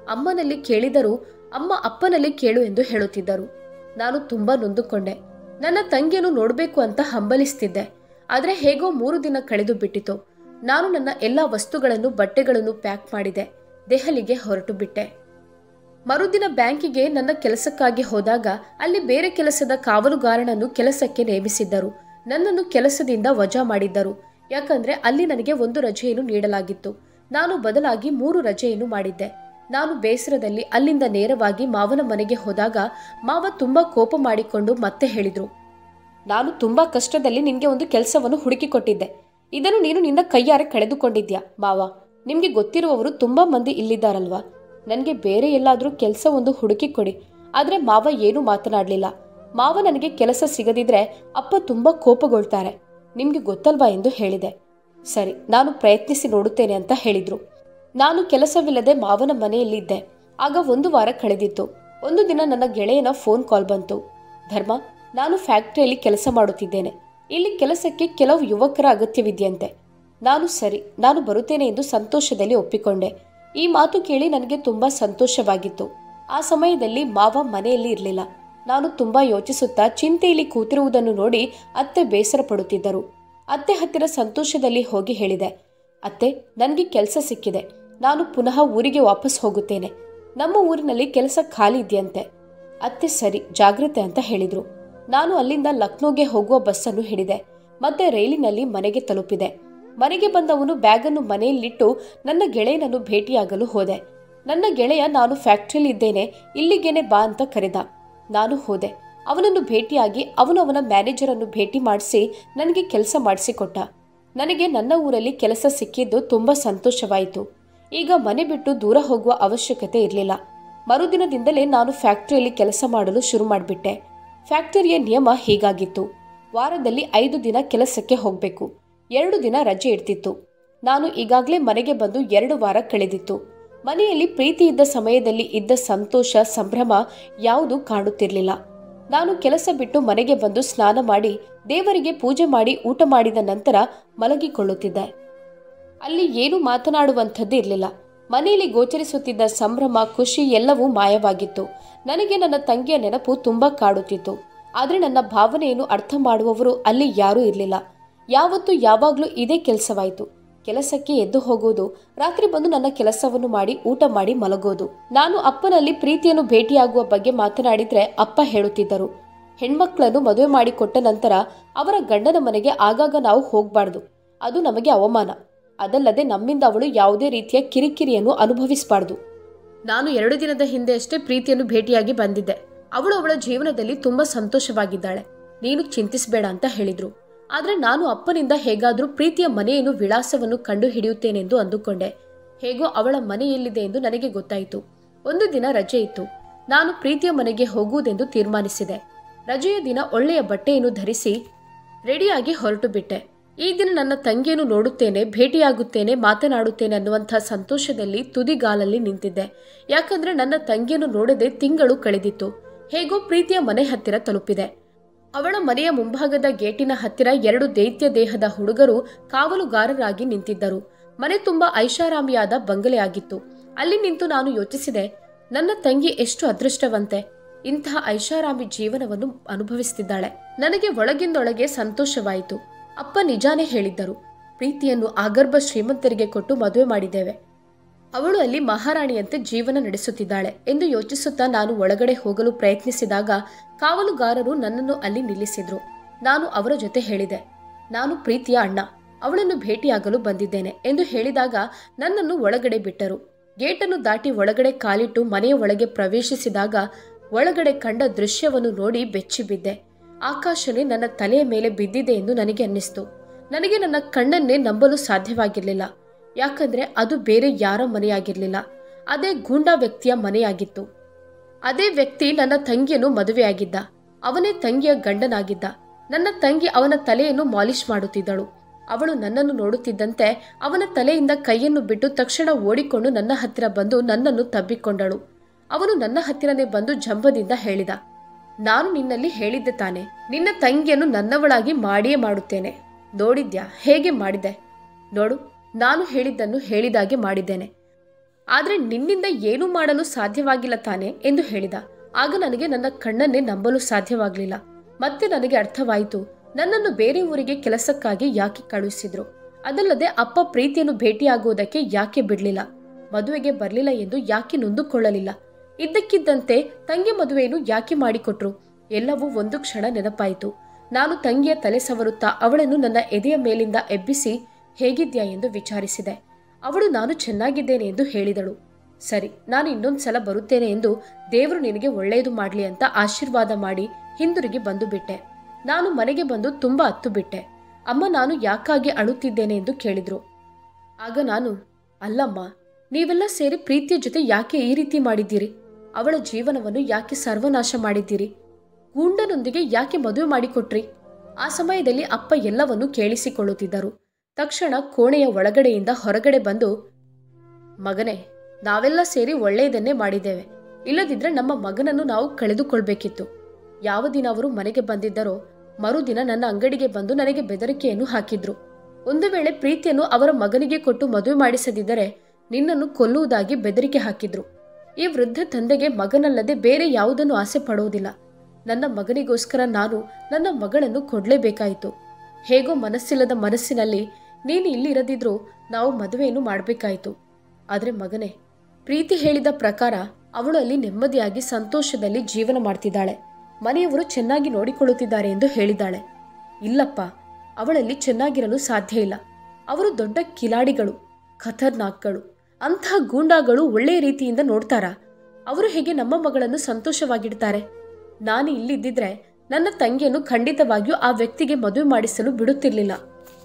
ಅಮ್ಮನಲ್ಲಿ ಕೇಳಿದರೂ ಅಮ್ಮ ಅಪ್ಪನಲ್ಲಿ ಕೇಳು ಎಂದು ಹೇಳುತ್ತಿದ್ದರು ನಾನು ತುಂಬಾ ನೊಂದುಕೊಂಡೆ ನನ್ನ ತಂಗಿಯನ್ನು ನೋಡಬೇಕು ಅಂತ ಹಂಬಲಿಸ್ತಿದ್ದೆ ಆದರೆ ಹೇಗೋ ಮೂರು ದಿನ ಕಳೆದು ಬಿಟ್ಟಿತು ನಾನು ನನ್ನ ಎಲ್ಲ ವಸ್ತುಗಳನ್ನು ಬಟ್ಟೆಗಳನ್ನು ಪ್ಯಾಕ್ ಮಾಡಿದೆ ದೆಹಲಿಗೆ ಹೊರಟು ಬಿಟ್ಟೆ ಮರುದಿನ ಬ್ಯಾಂಕಿಗೆ ನನ್ನ ಕೆಲಸಕ್ಕಾಗಿ ಹೋದಾಗ ಅಲ್ಲಿ ಬೇರೆ ಕೆಲಸದ ಕಾವಲುಗಾರನನ್ನು ಕೆಲಸಕ್ಕೆ ನೇಮಿಸಿದ್ದರು ನನ್ನನ್ನು ಕೆಲಸದಿಂದ ವಜಾ ಮಾಡಿದ್ದರು ಯಾಕಂದ್ರೆ ಅಲ್ಲಿ ನನಗೆ ಒಂದು ರಜೆಯನ್ನು ನೀಡಲಾಗಿತ್ತು ನಾನು ಬದಲಾಗಿ ಮೂರು ರಜೆಯನ್ನು ಮಾಡಿದ್ದೆ ನಾನು ಬೇಸರದಲ್ಲಿ ಅಲ್ಲಿಂದ ನೇರವಾಗಿ ಮಾವನ ಮನೆಗೆ ಹೋದಾಗ ಮಾವ ತುಂಬಾ ಕೋಪ ಮಾಡಿಕೊಂಡು ಮತ್ತೆ ಹೇಳಿದ್ರು ನಾನು ತುಂಬಾ ಕಷ್ಟದಲ್ಲಿ ನಿನ್ಗೆ ಒಂದು ಕೆಲಸವನ್ನು ಹುಡುಕಿಕೊಟ್ಟಿದ್ದೆ ಇದನ್ನು ನೀನು ನಿನ್ನ ಕೈಯಾರೆ ಕಳೆದುಕೊಂಡಿದ್ಯಾ ಮಾವ ನಿಮ್ಗೆ ಗೊತ್ತಿರುವವರು ತುಂಬಾ ಮಂದಿ ಇಲ್ಲಿದ್ದಾರಲ್ವಾ ನನಗೆ ಬೇರೆ ಎಲ್ಲಾದ್ರೂ ಕೆಲಸ ಒಂದು ಹುಡುಕಿ ಕೊಡಿ ಆದ್ರೆ ಮಾವ ಏನೂ ಮಾತನಾಡಲಿಲ್ಲ ಮಾವ ನನಗೆ ಕೆಲಸ ಸಿಗದಿದ್ರೆ ಅಪ್ಪ ತುಂಬಾ ಕೋಪಗೊಳ್ತಾರೆ ನಿಮ್ಗೆ ಗೊತ್ತಲ್ವಾ ಎಂದು ಹೇಳಿದೆ ಸರಿ ನಾನು ಪ್ರಯತ್ನಿಸಿ ನೋಡುತ್ತೇನೆ ಅಂತ ಹೇಳಿದ್ರು ನಾನು ಕೆಲಸವಿಲ್ಲದೆ ಮಾವನ ಮನೆಯಲ್ಲಿದ್ದೆ ಆಗ ಒಂದು ವಾರ ಕಳೆದಿತ್ತು ಒಂದು ದಿನ ನನ್ನ ಗೆಳೆಯನ ಫೋನ್ ಕಾಲ್ ಬಂತು ಧರ್ಮ ನಾನು ಫ್ಯಾಕ್ಟರಿಯಲ್ಲಿ ಕೆಲಸ ಮಾಡುತ್ತಿದ್ದೇನೆ ಇಲ್ಲಿ ಕೆಲಸಕ್ಕೆ ಕೆಲವು ಯುವಕರ ಅಗತ್ಯವಿದೆಯಂತೆ ನಾನು ಸರಿ ನಾನು ಬರುತ್ತೇನೆ ಎಂದು ಸಂತೋಷದಲ್ಲಿ ಒಪ್ಪಿಕೊಂಡೆ ಈ ಮಾತು ಕೇಳಿ ನನಗೆ ತುಂಬಾ ಸಂತೋಷವಾಗಿತ್ತು ಆ ಸಮಯದಲ್ಲಿ ಮಾವ ಮನೆಯಲ್ಲಿ ಇರಲಿಲ್ಲ ನಾನು ತುಂಬಾ ಯೋಚಿಸುತ್ತಾ ಚಿಂತೆಯಲ್ಲಿ ಕೂತಿರುವುದನ್ನು ನೋಡಿ ಅತ್ತೆ ಬೇಸರ ಪಡುತ್ತಿದ್ದರು ಅತ್ತೆ ಹತ್ತಿರ ಸಂತೋಷದಲ್ಲಿ ಹೋಗಿ ಹೇಳಿದೆ ಅತ್ತೆ ನನಗೆ ಕೆಲಸ ಸಿಕ್ಕಿದೆ ನಾನು ಪುನಃ ಊರಿಗೆ ವಾಪಸ್ ಹೋಗುತ್ತೇನೆ ನಮ್ಮ ಊರಿನಲ್ಲಿ ಕೆಲಸ ಖಾಲಿ ಇದೆಯಂತೆ ಅತ್ತೆ ಸರಿ ಜಾಗ್ರತೆ ಅಂತ ಹೇಳಿದ್ರು ನಾನು ಅಲ್ಲಿಂದ ಲಕ್ನೋಗೆ ಹೋಗುವ ಬಸ್ಸನ್ನು ಹಿಡಿದೆ ಮತ್ತೆ ರೈಲಿನಲ್ಲಿ ಮನೆಗೆ ತಲುಪಿದೆ ಮನೆಗೆ ಬಂದವನು ಬ್ಯಾಗನ್ನು ಮನೆಯಲ್ಲಿಟ್ಟು ನನ್ನ ಗೆಳೆಯನನ್ನು ಭೇಟಿಯಾಗಲು ಹೋದೆ ನನ್ನ ಗೆಳೆಯ ನಾನು ಫ್ಯಾಕ್ಟ್ರಿಯಲ್ಲಿ ಇದ್ದೇನೆ ಇಲ್ಲಿಗೇನೆ ಬಾ ಅಂತ ಕರೆದ ನಾನು ಹೋದೆ ಅವನನ್ನು ಭೇಟಿಯಾಗಿ ಅವನು ಅವನ ಮ್ಯಾನೇಜರ್ ಅನ್ನು ಭೇಟಿ ಮಾಡಿಸಿ ನನಗೆ ಕೆಲಸ ಮಾಡಿಸಿಕೊಟ್ಟ ನನಗೆ ನನ್ನ ಊರಲ್ಲಿ ಕೆಲಸ ಸಿಕ್ಕಿದ್ದು ತುಂಬಾ ಸಂತೋಷವಾಯಿತು ಈಗ ಮನೆ ಬಿಟ್ಟು ದೂರ ಹೋಗುವ ಅವಶ್ಯಕತೆ ಇರಲಿಲ್ಲ ಮರುದಿನದಿಂದಲೇ ನಾನು ಫ್ಯಾಕ್ಟರಿಯಲ್ಲಿ ಕೆಲಸ ಮಾಡಲು ಶುರು ಮಾಡಿಬಿಟ್ಟೆ ಫ್ಯಾಕ್ಟರಿಯ ನಿಯಮ ಹೀಗಾಗಿತ್ತು ವಾರದಲ್ಲಿ ಐದು ದಿನ ಕೆಲಸಕ್ಕೆ ಹೋಗಬೇಕು ಎರಡು ದಿನ ರಜೆ ಇರ್ತಿತ್ತು ನಾನು ಈಗಾಗಲೇ ಮನೆಗೆ ಬಂದು ಎರಡು ವಾರ ಕಳೆದಿತ್ತು ಮನೆಯಲ್ಲಿ ಪ್ರೀತಿ ಇದ್ದ ಸಮಯದಲ್ಲಿ ಇದ್ದ ಸಂತೋಷ ಸಂಭ್ರಮ ಯಾವುದೂ ಕಾಣುತ್ತಿರಲಿಲ್ಲ ನಾನು ಕೆಲಸ ಬಿಟ್ಟು ಮನೆಗೆ ಬಂದು ಸ್ನಾನ ಮಾಡಿ ದೇವರಿಗೆ ಪೂಜೆ ಮಾಡಿ ಊಟ ಮಾಡಿದ ನಂತರ ಮಲಗಿಕೊಳ್ಳುತ್ತಿದ್ದೆ ಅಲ್ಲಿ ಏನು ಮಾತನಾಡುವಂಥದ್ದು ಇರಲಿಲ್ಲ ಮನೆಯಲ್ಲಿ ಗೋಚರಿಸುತ್ತಿದ್ದ ಸಂಭ್ರಮ ಖುಷಿ ಎಲ್ಲವೂ ಮಾಯವಾಗಿತ್ತು ನನಗೆ ನನ್ನ ತಂಗಿಯ ನೆನಪು ತುಂಬಾ ಕಾಡುತ್ತಿತ್ತು ಆದರೆ ನನ್ನ ಭಾವನೆಯನ್ನು ಅರ್ಥ ಮಾಡುವವರು ಅಲ್ಲಿ ಯಾರೂ ಇರಲಿಲ್ಲ ಯಾವತ್ತೂ ಯಾವಾಗಲೂ ಇದೇ ಕೆಲಸವಾಯಿತು ಕೆಲಸಕ್ಕೆ ಎದ್ದು ಹೋಗೋದು ರಾತ್ರಿ ಬಂದು ನನ್ನ ಕೆಲಸವನ್ನು ಮಾಡಿ ಊಟ ಮಾಡಿ ಮಲಗೋದು ನಾನು ಅಪ್ಪನಲ್ಲಿ ಪ್ರೀತಿಯನ್ನು ಭೇಟಿಯಾಗುವ ಬಗ್ಗೆ ಮಾತನಾಡಿದ್ರೆ ಅಪ್ಪ ಹೇಳುತ್ತಿದ್ದರು ಹೆಣ್ಮಕ್ಳನ್ನು ಮದುವೆ ಮಾಡಿಕೊಟ್ಟ ನಂತರ ಅವರ ಗಂಡನ ಮನೆಗೆ ಆಗಾಗ ನಾವು ಹೋಗಬಾರ್ದು ಅದು ನಮಗೆ ಅವಮಾನ ಅದಲ್ಲದೆ ನಮ್ಮಿಂದ ಅವಳು ಯಾವುದೇ ರೀತಿಯ ಕಿರಿಕಿರಿಯನ್ನು ಅನುಭವಿಸಬಾರ್ದು ನಾನು ಎರಡು ದಿನದ ಹಿಂದೆ ಅಷ್ಟೇ ಪ್ರೀತಿಯನ್ನು ಭೇಟಿಯಾಗಿ ಬಂದಿದ್ದೆ ಅವಳು ಅವಳ ಜೀವನದಲ್ಲಿ ತುಂಬಾ ಸಂತೋಷವಾಗಿದ್ದಾಳೆ ನೀನು ಚಿಂತಿಸಬೇಡ ಅಂತ ಹೇಳಿದ್ರು ಆದ್ರೆ ನಾನು ಅಪ್ಪನಿಂದ ಹೇಗಾದ್ರೂ ಪ್ರೀತಿಯ ಮನೆಯನ್ನು ವಿಳಾಸವನ್ನು ಕಂಡು ಹಿಡಿಯುತ್ತೇನೆಂದು ಅಂದುಕೊಂಡೆ ಹೇಗೋ ಅವಳ ಮನೆ ಎಲ್ಲಿದೆ ಎಂದು ನನಗೆ ಗೊತ್ತಾಯಿತು ಒಂದು ದಿನ ರಜೆ ಇತ್ತು ನಾನು ಪ್ರೀತಿಯ ಮನೆಗೆ ಹೋಗುವುದೆಂದು ತೀರ್ಮಾನಿಸಿದೆ ರಜೆಯ ದಿನ ಒಳ್ಳೆಯ ಬಟ್ಟೆಯನ್ನು ಧರಿಸಿ ರೆಡಿಯಾಗಿ ಹೊರಟು ಬಿಟ್ಟೆ ಈ ದಿನ ನನ್ನ ತಂಗಿಯನ್ನು ನೋಡುತ್ತೇನೆ ಭೇಟಿಯಾಗುತ್ತೇನೆ ಮಾತನಾಡುತ್ತೇನೆ ಅನ್ನುವಂಥ ಸಂತೋಷದಲ್ಲಿ ತುದಿಗಾಲಲ್ಲಿ ನಿಂತಿದ್ದೆ ಯಾಕಂದ್ರೆ ನನ್ನ ತಂಗಿಯನ್ನು ನೋಡದೆ ತಿಂಗಳು ಕಳೆದಿತ್ತು ಹೇಗೋ ಪ್ರೀತಿಯ ಮನೆ ಹತ್ತಿರ ತಲುಪಿದೆ ಅವಳ ಮನೆಯ ಮುಂಭಾಗದ ಗೇಟಿನ ಹತ್ತಿರ ಎರಡು ದೈತ್ಯ ದೇಹದ ಹುಡುಗರು ಕಾವಲುಗಾರರಾಗಿ ನಿಂತಿದ್ದರು ಮನೆ ತುಂಬಾ ಐಷಾರಾಮಿಯಾದ ಬಂಗಲೆಯಾಗಿತ್ತು ಅಲ್ಲಿ ನಿಂತು ನಾನು ಯೋಚಿಸಿದೆ ನನ್ನ ತಂಗಿ ಎಷ್ಟು ಅದೃಷ್ಟವಂತೆ ಇಂತಹ ಐಷಾರಾಮಿ ಜೀವನವನ್ನು ಅನುಭವಿಸುತ್ತಿದ್ದಾಳೆ ನನಗೆ ಒಳಗಿಂದೊಳಗೆ ಸಂತೋಷವಾಯಿತು ಅಪ್ಪ ನಿಜಾನೇ ಹೇಳಿದ್ದರು ಪ್ರೀತಿಯನ್ನು ಆಗರ್ಭ ಶ್ರೀಮಂತರಿಗೆ ಕೊಟ್ಟು ಮದುವೆ ಮಾಡಿದ್ದೇವೆ ಅವಳು ಅಲ್ಲಿ ಮಹಾರಾಣಿಯಂತೆ ಜೀವನ ನಡೆಸುತ್ತಿದ್ದಾಳೆ ಎಂದು ಯೋಚಿಸುತ್ತಾ ನಾನು ಒಳಗಡೆ ಹೋಗಲು ಪ್ರಯತ್ನಿಸಿದಾಗ ಕಾವಲುಗಾರರು ನನ್ನನ್ನು ಅಲ್ಲಿ ನಿಲ್ಲಿಸಿದ್ರು ನಾನು ಅವರ ಜೊತೆ ಹೇಳಿದೆ ನಾನು ಪ್ರೀತಿಯ ಅಣ್ಣ ಅವಳನ್ನು ಭೇಟಿಯಾಗಲು ಬಂದಿದ್ದೇನೆ ಎಂದು ಹೇಳಿದಾಗ ನನ್ನನ್ನು ಒಳಗಡೆ ಬಿಟ್ಟರು ಗೇಟನ್ನು ದಾಟಿ ಒಳಗಡೆ ಕಾಲಿಟ್ಟು ಮನೆಯ ಒಳಗೆ ಪ್ರವೇಶಿಸಿದಾಗ ಒಳಗಡೆ ಕಂಡ ದೃಶ್ಯವನ್ನು ನೋಡಿ ಬೆಚ್ಚಿಬಿದ್ದೆ ಆಕಾಶನೇ ನನ್ನ ತಲೆಯ ಮೇಲೆ ಬಿದ್ದಿದೆ ಎಂದು ನನಗೆ ಅನ್ನಿಸ್ತು ನನಗೆ ನನ್ನ ಕಣ್ಣನ್ನೇ ನಂಬಲು ಸಾಧ್ಯವಾಗಿರಲಿಲ್ಲ ಯಾಕಂದ್ರೆ ಅದು ಬೇರೆ ಯಾರ ಮನೆಯಾಗಿರಲಿಲ್ಲ ಅದೇ ಗೂಂಡಾ ವ್ಯಕ್ತಿಯ ಮನೆಯಾಗಿತ್ತು ಅದೇ ವ್ಯಕ್ತಿ ನನ್ನ ತಂಗಿಯನ್ನು ಮದುವೆಯಾಗಿದ್ದ ಅವನೇ ತಂಗಿಯ ಗಂಡನಾಗಿದ್ದ ನನ್ನ ತಂಗಿ ಅವನ ತಲೆಯನ್ನು ಮಾಲಿಶ್ ಮಾಡುತ್ತಿದ್ದಳು ಅವಳು ನನ್ನನ್ನು ನೋಡುತ್ತಿದ್ದಂತೆ ಅವನ ತಲೆಯಿಂದ ಕೈಯನ್ನು ಬಿಟ್ಟು ತಕ್ಷಣ ಓಡಿಕೊಂಡು ನನ್ನ ಹತ್ತಿರ ಬಂದು ನನ್ನನ್ನು ತಬ್ಬಿಕೊಂಡಳು ಅವನು ನನ್ನ ಹತ್ತಿರನೇ ಬಂದು ಜಂಬದಿಂದ ಹೇಳಿದ ನಾನು ನಿನ್ನಲ್ಲಿ ಹೇಳಿದ್ದೆ ತಾನೆ ನಿನ್ನ ತಂಗಿಯನ್ನು ನನ್ನವಳಾಗಿ ಮಾಡಿಯೇ ಮಾಡುತ್ತೇನೆ ನೋಡಿದ್ಯಾ ಹೇಗೆ ಮಾಡಿದೆ ನೋಡು ನಾನು ಹೇಳಿದ್ದನ್ನು ಹೇಳಿದಾಗೆ ಮಾಡಿದ್ದೇನೆ ಆದರೆ ನಿನ್ನಿಂದ ಏನೂ ಮಾಡಲು ಸಾಧ್ಯವಾಗಿಲ್ಲ ತಾನೆ ಎಂದು ಹೇಳಿದ ಆಗ ನನಗೆ ನನ್ನ ಕಣ್ಣನ್ನೇ ನಂಬಲು ಸಾಧ್ಯವಾಗಲಿಲ್ಲ ಮತ್ತೆ ನನಗೆ ಅರ್ಥವಾಯಿತು ನನ್ನನ್ನು ಬೇರೆ ಊರಿಗೆ ಕೆಲಸಕ್ಕಾಗಿ ಯಾಕೆ ಕಳುಹಿಸಿದ್ರು ಅದಲ್ಲದೆ ಅಪ್ಪ ಪ್ರೀತಿಯನ್ನು ಭೇಟಿಯಾಗುವುದಕ್ಕೆ ಯಾಕೆ ಬಿಡ್ಲಿಲ್ಲ ಮದುವೆಗೆ ಬರಲಿಲ್ಲ ಎಂದು ಯಾಕೆ ನೊಂದುಕೊಳ್ಳಲಿಲ್ಲ ಇದ್ದಕ್ಕಿದ್ದಂತೆ ತಂಗಿ ಮದುವೆಯನ್ನು ಯಾಕೆ ಮಾಡಿಕೊಟ್ರು ಎಲ್ಲವೂ ಒಂದು ಕ್ಷಣ ನೆನಪಾಯಿತು ನಾನು ತಂಗಿಯ ತಲೆ ಸವರುತ್ತಾ ಅವಳನ್ನು ನನ್ನ ಎದೆಯ ಮೇಲಿಂದ ಎಬ್ಬಿಸಿ ಹೇಗಿದ್ಯಾ ಎಂದು ವಿಚಾರಿಸಿದೆ ಅವಳು ನಾನು ಚೆನ್ನಾಗಿದ್ದೇನೆ ಎಂದು ಹೇಳಿದಳು ಸರಿ ನಾನು ಇನ್ನೊಂದು ಸಲ ಬರುತ್ತೇನೆ ಎಂದು ದೇವರು ನಿನಗೆ ಒಳ್ಳೆಯದು ಮಾಡಲಿ ಅಂತ ಆಶೀರ್ವಾದ ಮಾಡಿ ಹಿಂದಿರುಗಿ ಬಂದು ಬಿಟ್ಟೆ ನಾನು ಮನೆಗೆ ಬಂದು ತುಂಬಾ ಹತ್ತು ಬಿಟ್ಟೆ ಅಮ್ಮ ನಾನು ಯಾಕಾಗಿ ಅಳುತ್ತಿದ್ದೇನೆ ಎಂದು ಕೇಳಿದ್ರು ಆಗ ನಾನು ಅಲ್ಲಮ್ಮ ನೀವೆಲ್ಲ ಸೇರಿ ಪ್ರೀತಿಯ ಜೊತೆ ಯಾಕೆ ಈ ರೀತಿ ಮಾಡಿದ್ದೀರಿ ಅವಳ ಜೀವನವನ್ನು ಯಾಕೆ ಸರ್ವನಾಶ ಮಾಡಿದ್ದೀರಿ ಗೂಂಡನೊಂದಿಗೆ ಯಾಕೆ ಮದುವೆ ಮಾಡಿಕೊಟ್ರಿ ಆ ಸಮಯದಲ್ಲಿ ಅಪ್ಪ ಎಲ್ಲವನ್ನೂ ಕೇಳಿಸಿಕೊಳ್ಳುತ್ತಿದ್ದರು ತಕ್ಷಣ ಕೋಣೆಯ ಒಳಗಡೆಯಿಂದ ಹೊರಗಡೆ ಬಂದು ಮಗನೇ ನಾವೆಲ್ಲ ಸೇರಿ ಒಳ್ಳೆಯದನ್ನೇ ಮಾಡಿದ್ದೇವೆ ಇಲ್ಲದಿದ್ರೆ ನಮ್ಮ ಮಗನನ್ನು ನಾವು ಕಳೆದುಕೊಳ್ಬೇಕಿತ್ತು ಯಾವ ದಿನ ಅವರು ಮನೆಗೆ ಬಂದಿದ್ದರೋ ಮರುದಿನ ನನ್ನ ಅಂಗಡಿಗೆ ಬಂದು ನನಗೆ ಬೆದರಿಕೆಯನ್ನು ಹಾಕಿದ್ರು ಒಂದು ವೇಳೆ ಪ್ರೀತಿಯನ್ನು ಅವರ ಮಗನಿಗೆ ಕೊಟ್ಟು ಮದುವೆ ಮಾಡಿಸದಿದ್ದರೆ ನಿನ್ನನ್ನು ಕೊಲ್ಲುವುದಾಗಿ ಬೆದರಿಕೆ ಹಾಕಿದ್ರು ಈ ವೃದ್ಧ ತಂದೆಗೆ ಮಗನಲ್ಲದೆ ಬೇರೆ ಯಾವುದನ್ನು ಆಸೆ ಪಡುವುದಿಲ್ಲ ನನ್ನ ಮಗನಿಗೋಸ್ಕರ ನಾನು ನನ್ನ ಮಗಳನ್ನು ಕೊಡ್ಲೇಬೇಕಾಯಿತು ಹೇಗೋ ಮನಸ್ಸಿಲ್ಲದ ಮನಸ್ಸಿನಲ್ಲಿ ನೀನು ಇಲ್ಲಿ ಇರದಿದ್ರೂ ನಾವು ಮದುವೆಯನ್ನು ಮಾಡಬೇಕಾಯಿತು ಆದರೆ ಮಗನೇ ಪ್ರೀತಿ ಹೇಳಿದ ಪ್ರಕಾರ ಅವಳು ಅಲ್ಲಿ ನೆಮ್ಮದಿಯಾಗಿ ಸಂತೋಷದಲ್ಲಿ ಜೀವನ ಮಾಡ್ತಿದ್ದಾಳೆ ಮನೆಯವರು ಚೆನ್ನಾಗಿ ನೋಡಿಕೊಳ್ಳುತ್ತಿದ್ದಾರೆ ಎಂದು ಹೇಳಿದ್ದಾಳೆ ಇಲ್ಲಪ್ಪ ಅವಳಲ್ಲಿ ಚೆನ್ನಾಗಿರಲು ಸಾಧ್ಯ ಇಲ್ಲ ಅವರು ದೊಡ್ಡ ಕಿಲಾಡಿಗಳು ಖತರ್ನಾಕ್ಗಳು ಅಂತಹ ಗೂಂಡಾಗಳು ಒಳ್ಳೆಯ ರೀತಿಯಿಂದ ನೋಡ್ತಾರಾ ಅವರು ಹೇಗೆ ನಮ್ಮ ಮಗಳನ್ನು ಸಂತೋಷವಾಗಿಡ್ತಾರೆ ನಾನು ಇಲ್ಲಿದ್ದಿದ್ರೆ ನನ್ನ ತಂಗಿಯನ್ನು ಖಂಡಿತವಾಗಿಯೂ ಆ ವ್ಯಕ್ತಿಗೆ ಮದುವೆ ಮಾಡಿಸಲು ಬಿಡುತ್ತಿರಲಿಲ್ಲ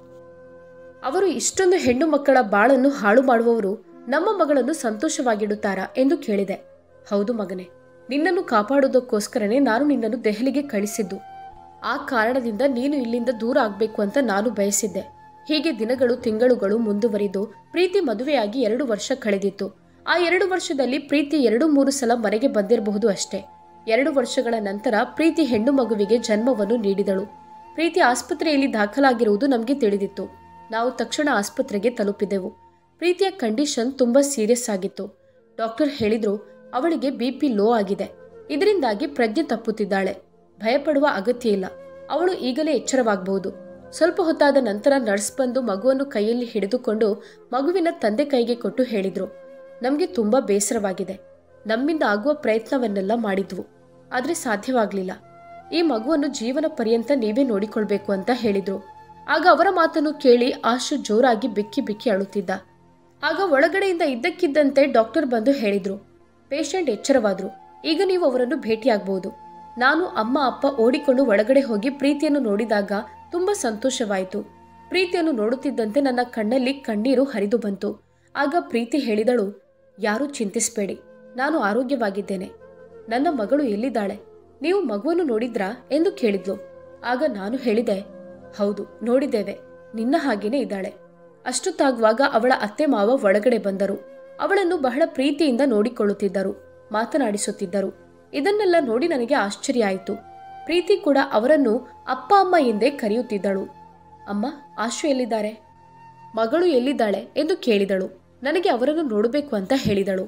ಅವರು ಇಷ್ಟೊಂದು ಹೆಣ್ಣು ಮಕ್ಕಳ ಬಾಳನ್ನು ಹಾಳು ಮಾಡುವವರು ನಮ್ಮ ಮಗಳನ್ನು ಸಂತೋಷವಾಗಿಡುತ್ತಾರಾ ಎಂದು ಕೇಳಿದೆ ಹೌದು ಮಗನೇ ನಿನ್ನನ್ನು ಕಾಪಾಡುವುದಕ್ಕೋಸ್ಕರನೇ ನಾನು ನಿನ್ನನ್ನು ದೆಹಲಿಗೆ ಕಳಿಸಿದ್ದು ಆ ಕಾರಣದಿಂದ ನೀನು ಇಲ್ಲಿಂದ ದೂರ ಆಗಬೇಕು ಅಂತ ನಾನು ಬಯಸಿದ್ದೆ ಹೀಗೆ ದಿನಗಳು ತಿಂಗಳುಗಳು ಮುಂದುವರಿದು ಪ್ರೀತಿ ಮದುವೆಯಾಗಿ ಎರಡು ವರ್ಷ ಕಳೆದಿತ್ತು ಆ ಎರಡು ವರ್ಷದಲ್ಲಿ ಪ್ರೀತಿ ಎರಡು ಮೂರು ಸಲ ಮನೆಗೆ ಬಂದಿರಬಹುದು ಅಷ್ಟೇ ಎರಡು ವರ್ಷಗಳ ನಂತರ ಪ್ರೀತಿ ಹೆಣ್ಣು ಮಗುವಿಗೆ ಜನ್ಮವನ್ನು ನೀಡಿದಳು ಪ್ರೀತಿ ಆಸ್ಪತ್ರೆಯಲ್ಲಿ ದಾಖಲಾಗಿರುವುದು ನಮಗೆ ತಿಳಿದಿತ್ತು ನಾವು ತಕ್ಷಣ ಆಸ್ಪತ್ರೆಗೆ ತಲುಪಿದೆವು ಪ್ರೀತಿಯ ಕಂಡೀಷನ್ ತುಂಬಾ ಸೀರಿಯಸ್ ಆಗಿತ್ತು ಡಾಕ್ಟರ್ ಹೇಳಿದ್ರು ಅವಳಿಗೆ ಬಿಪಿ ಲೋ ಆಗಿದೆ ಇದರಿಂದಾಗಿ ಪ್ರಜ್ಞೆ ತಪ್ಪುತ್ತಿದ್ದಾಳೆ ಭಯಪಡುವ ಅಗತ್ಯ ಇಲ್ಲ ಅವಳು ಈಗಲೇ ಎಚ್ಚರವಾಗಬಹುದು ಸ್ವಲ್ಪ ಹೊತ್ತಾದ ನಂತರ ನರ್ಸ್ ಬಂದು ಮಗುವನ್ನು ಕೈಯಲ್ಲಿ ಹಿಡಿದುಕೊಂಡು ಮಗುವಿನ ತಂದೆ ಕೈಗೆ ಕೊಟ್ಟು ಹೇಳಿದ್ರು ನಮಗೆ ತುಂಬಾ ಬೇಸರವಾಗಿದೆ ನಮ್ಮಿಂದ ಆಗುವ ಪ್ರಯತ್ನವನ್ನೆಲ್ಲ ಮಾಡಿದ್ವು ಆದರೆ ಸಾಧ್ಯವಾಗಲಿಲ್ಲ ಈ ಮಗುವನ್ನು ಜೀವನ ಪರ್ಯಂತ ನೀವೇ ನೋಡಿಕೊಳ್ಬೇಕು ಅಂತ ಹೇಳಿದ್ರು ಆಗ ಅವರ ಮಾತನ್ನು ಕೇಳಿ ಆಶು ಜೋರಾಗಿ ಬಿಕ್ಕಿ ಬಿಕ್ಕಿ ಅಳುತ್ತಿದ್ದ ಆಗ ಒಳಗಡೆಯಿಂದ ಇದ್ದಕ್ಕಿದ್ದಂತೆ ಡಾಕ್ಟರ್ ಬಂದು ಹೇಳಿದ್ರು ಪೇಷಂಟ್ ಎಚ್ಚರವಾದ್ರು ಈಗ ನೀವು ಅವರನ್ನು ಭೇಟಿಯಾಗಬಹುದು ನಾನು ಅಮ್ಮ ಅಪ್ಪ ಓಡಿಕೊಂಡು ಒಳಗಡೆ ಹೋಗಿ ಪ್ರೀತಿಯನ್ನು ನೋಡಿದಾಗ ತುಂಬಾ ಸಂತೋಷವಾಯಿತು ಪ್ರೀತಿಯನ್ನು ನೋಡುತ್ತಿದ್ದಂತೆ ನನ್ನ ಕಣ್ಣಲ್ಲಿ ಕಣ್ಣೀರು ಹರಿದು ಬಂತು ಆಗ ಪ್ರೀತಿ ಹೇಳಿದಳು ಯಾರೂ ಚಿಂತಿಸಬೇಡಿ ನಾನು ಆರೋಗ್ಯವಾಗಿದ್ದೇನೆ ನನ್ನ ಮಗಳು ಎಲ್ಲಿದ್ದಾಳೆ ನೀವು ಮಗುವನ್ನು ನೋಡಿದ್ರಾ ಎಂದು ಕೇಳಿದ್ಲು ಆಗ ನಾನು ಹೇಳಿದೆ ಹೌದು ನೋಡಿದ್ದೇವೆ ನಿನ್ನ ಹಾಗೇನೆ ಇದ್ದಾಳೆ ಅಷ್ಟೊತ್ತಾಗುವಾಗ ಅವಳ ಅತ್ತೆ ಮಾವ ಒಳಗಡೆ ಬಂದರು ಅವಳನ್ನು ಬಹಳ ಪ್ರೀತಿಯಿಂದ ನೋಡಿಕೊಳ್ಳುತ್ತಿದ್ದರು ಮಾತನಾಡಿಸುತ್ತಿದ್ದರು ಇದನ್ನೆಲ್ಲ ನೋಡಿ ನನಗೆ ಆಶ್ಚರ್ಯ ಆಯಿತು ಪ್ರೀತಿ ಕೂಡ ಅವರನ್ನು ಅಪ್ಪ ಅಮ್ಮ ಎಂದೇ ಕರೆಯುತ್ತಿದ್ದಳು ಅಮ್ಮ ಆಶು ಎಲ್ಲಿದ್ದಾರೆ ಮಗಳು ಎಲ್ಲಿದ್ದಾಳೆ ಎಂದು ಕೇಳಿದಳು ನನಗೆ ಅವರನ್ನು ನೋಡಬೇಕು ಅಂತ ಹೇಳಿದಳು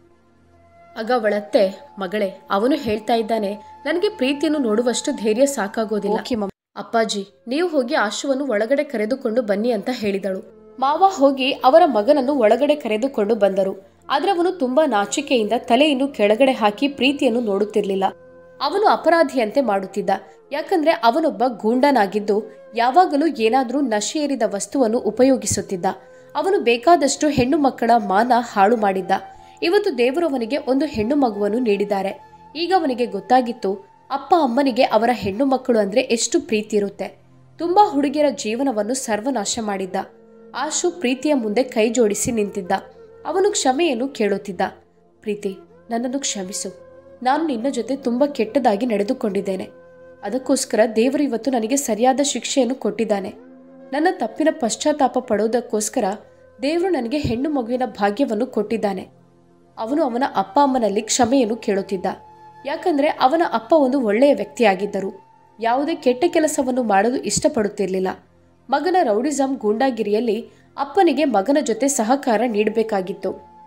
ಆಗ ಅವಳತ್ತೆ ಮಗಳೇ ಅವನು ಹೇಳ್ತಾ ಇದ್ದಾನೆ ನನಗೆ ಪ್ರೀತಿಯನ್ನು ನೋಡುವಷ್ಟು ಧೈರ್ಯ ಸಾಕಾಗೋದಿಲ್ಲ ಅಪ್ಪಾಜಿ ನೀವು ಹೋಗಿ ಆಶುವನ್ನು ಒಳಗಡೆ ಕರೆದುಕೊಂಡು ಬನ್ನಿ ಅಂತ ಹೇಳಿದಳು ಮಾವ ಹೋಗಿ ಅವರ ಮಗನನ್ನು ಒಳಗಡೆ ಕರೆದುಕೊಂಡು ಬಂದರು ಆದ್ರೆ ಅವನು ತುಂಬಾ ನಾಚಿಕೆಯಿಂದ ತಲೆಯನ್ನು ಕೆಳಗಡೆ ಹಾಕಿ ಪ್ರೀತಿಯನ್ನು ನೋಡುತ್ತಿರಲಿಲ್ಲ ಅವನು ಅಪರಾಧಿಯಂತೆ ಮಾಡುತ್ತಿದ್ದ ಯಾಕಂದ್ರೆ ಅವನೊಬ್ಬ ಗೂಂಡನಾಗಿದ್ದು ಯಾವಾಗಲೂ ಏನಾದರೂ ನಶೆಯೇರಿದ ವಸ್ತುವನ್ನು ಉಪಯೋಗಿಸುತ್ತಿದ್ದ ಅವನು ಬೇಕಾದಷ್ಟು ಹೆಣ್ಣು ಮಕ್ಕಳ ಮಾನ ಹಾಳು ಮಾಡಿದ್ದ ಇವತ್ತು ದೇವರು ಅವನಿಗೆ ಒಂದು ಹೆಣ್ಣು ಮಗುವನ್ನು ನೀಡಿದ್ದಾರೆ ಈಗ ಅವನಿಗೆ ಗೊತ್ತಾಗಿತ್ತು ಅಪ್ಪ ಅಮ್ಮನಿಗೆ ಅವರ ಹೆಣ್ಣು ಮಕ್ಕಳು ಅಂದ್ರೆ ಎಷ್ಟು ಪ್ರೀತಿ ಇರುತ್ತೆ ತುಂಬಾ ಹುಡುಗಿಯರ ಜೀವನವನ್ನು ಸರ್ವನಾಶ ಮಾಡಿದ್ದ ಆಶು ಪ್ರೀತಿಯ ಮುಂದೆ ಕೈ ಜೋಡಿಸಿ ನಿಂತಿದ್ದ ಅವನು ಕ್ಷಮೆಯನ್ನು ಕೇಳುತ್ತಿದ್ದ ಪ್ರೀತಿ ನನ್ನನ್ನು ಕ್ಷಮಿಸು ನಾನು ನಿನ್ನ ಜೊತೆ ತುಂಬಾ ಕೆಟ್ಟದಾಗಿ ನಡೆದುಕೊಂಡಿದ್ದೇನೆ ಅದಕ್ಕೋಸ್ಕರ ದೇವರು ಇವತ್ತು ನನಗೆ ಸರಿಯಾದ ಶಿಕ್ಷೆಯನ್ನು ಕೊಟ್ಟಿದ್ದಾನೆ ನನ್ನ ತಪ್ಪಿನ ಪಶ್ಚಾತ್ತಾಪ ಪಡೋದಕ್ಕೋಸ್ಕರ ದೇವರು ನನಗೆ ಹೆಣ್ಣು ಮಗುವಿನ ಭಾಗ್ಯವನ್ನು ಕೊಟ್ಟಿದ್ದಾನೆ ಅವನು ಅವನ ಅಪ್ಪ ಅಮ್ಮನಲ್ಲಿ ಕ್ಷಮೆಯನ್ನು ಕೇಳುತ್ತಿದ್ದ ಯಾಕಂದ್ರೆ ಅವನ ಅಪ್ಪ ಒಂದು ಒಳ್ಳೆಯ ವ್ಯಕ್ತಿಯಾಗಿದ್ದರು ಯಾವುದೇ ಕೆಟ್ಟ ಕೆಲಸವನ್ನು ಮಾಡಲು ಇಷ್ಟಪಡುತ್ತಿರಲಿಲ್ಲ ಮಗನ ರೌಡಿಸಂ ಗೂಂಡಾಗಿರಿಯಲ್ಲಿ ಅಪ್ಪನಿಗೆ ಮಗನ ಜೊತೆ ಸಹಕಾರ ನೀಡಬೇಕಾಗಿತ್ತು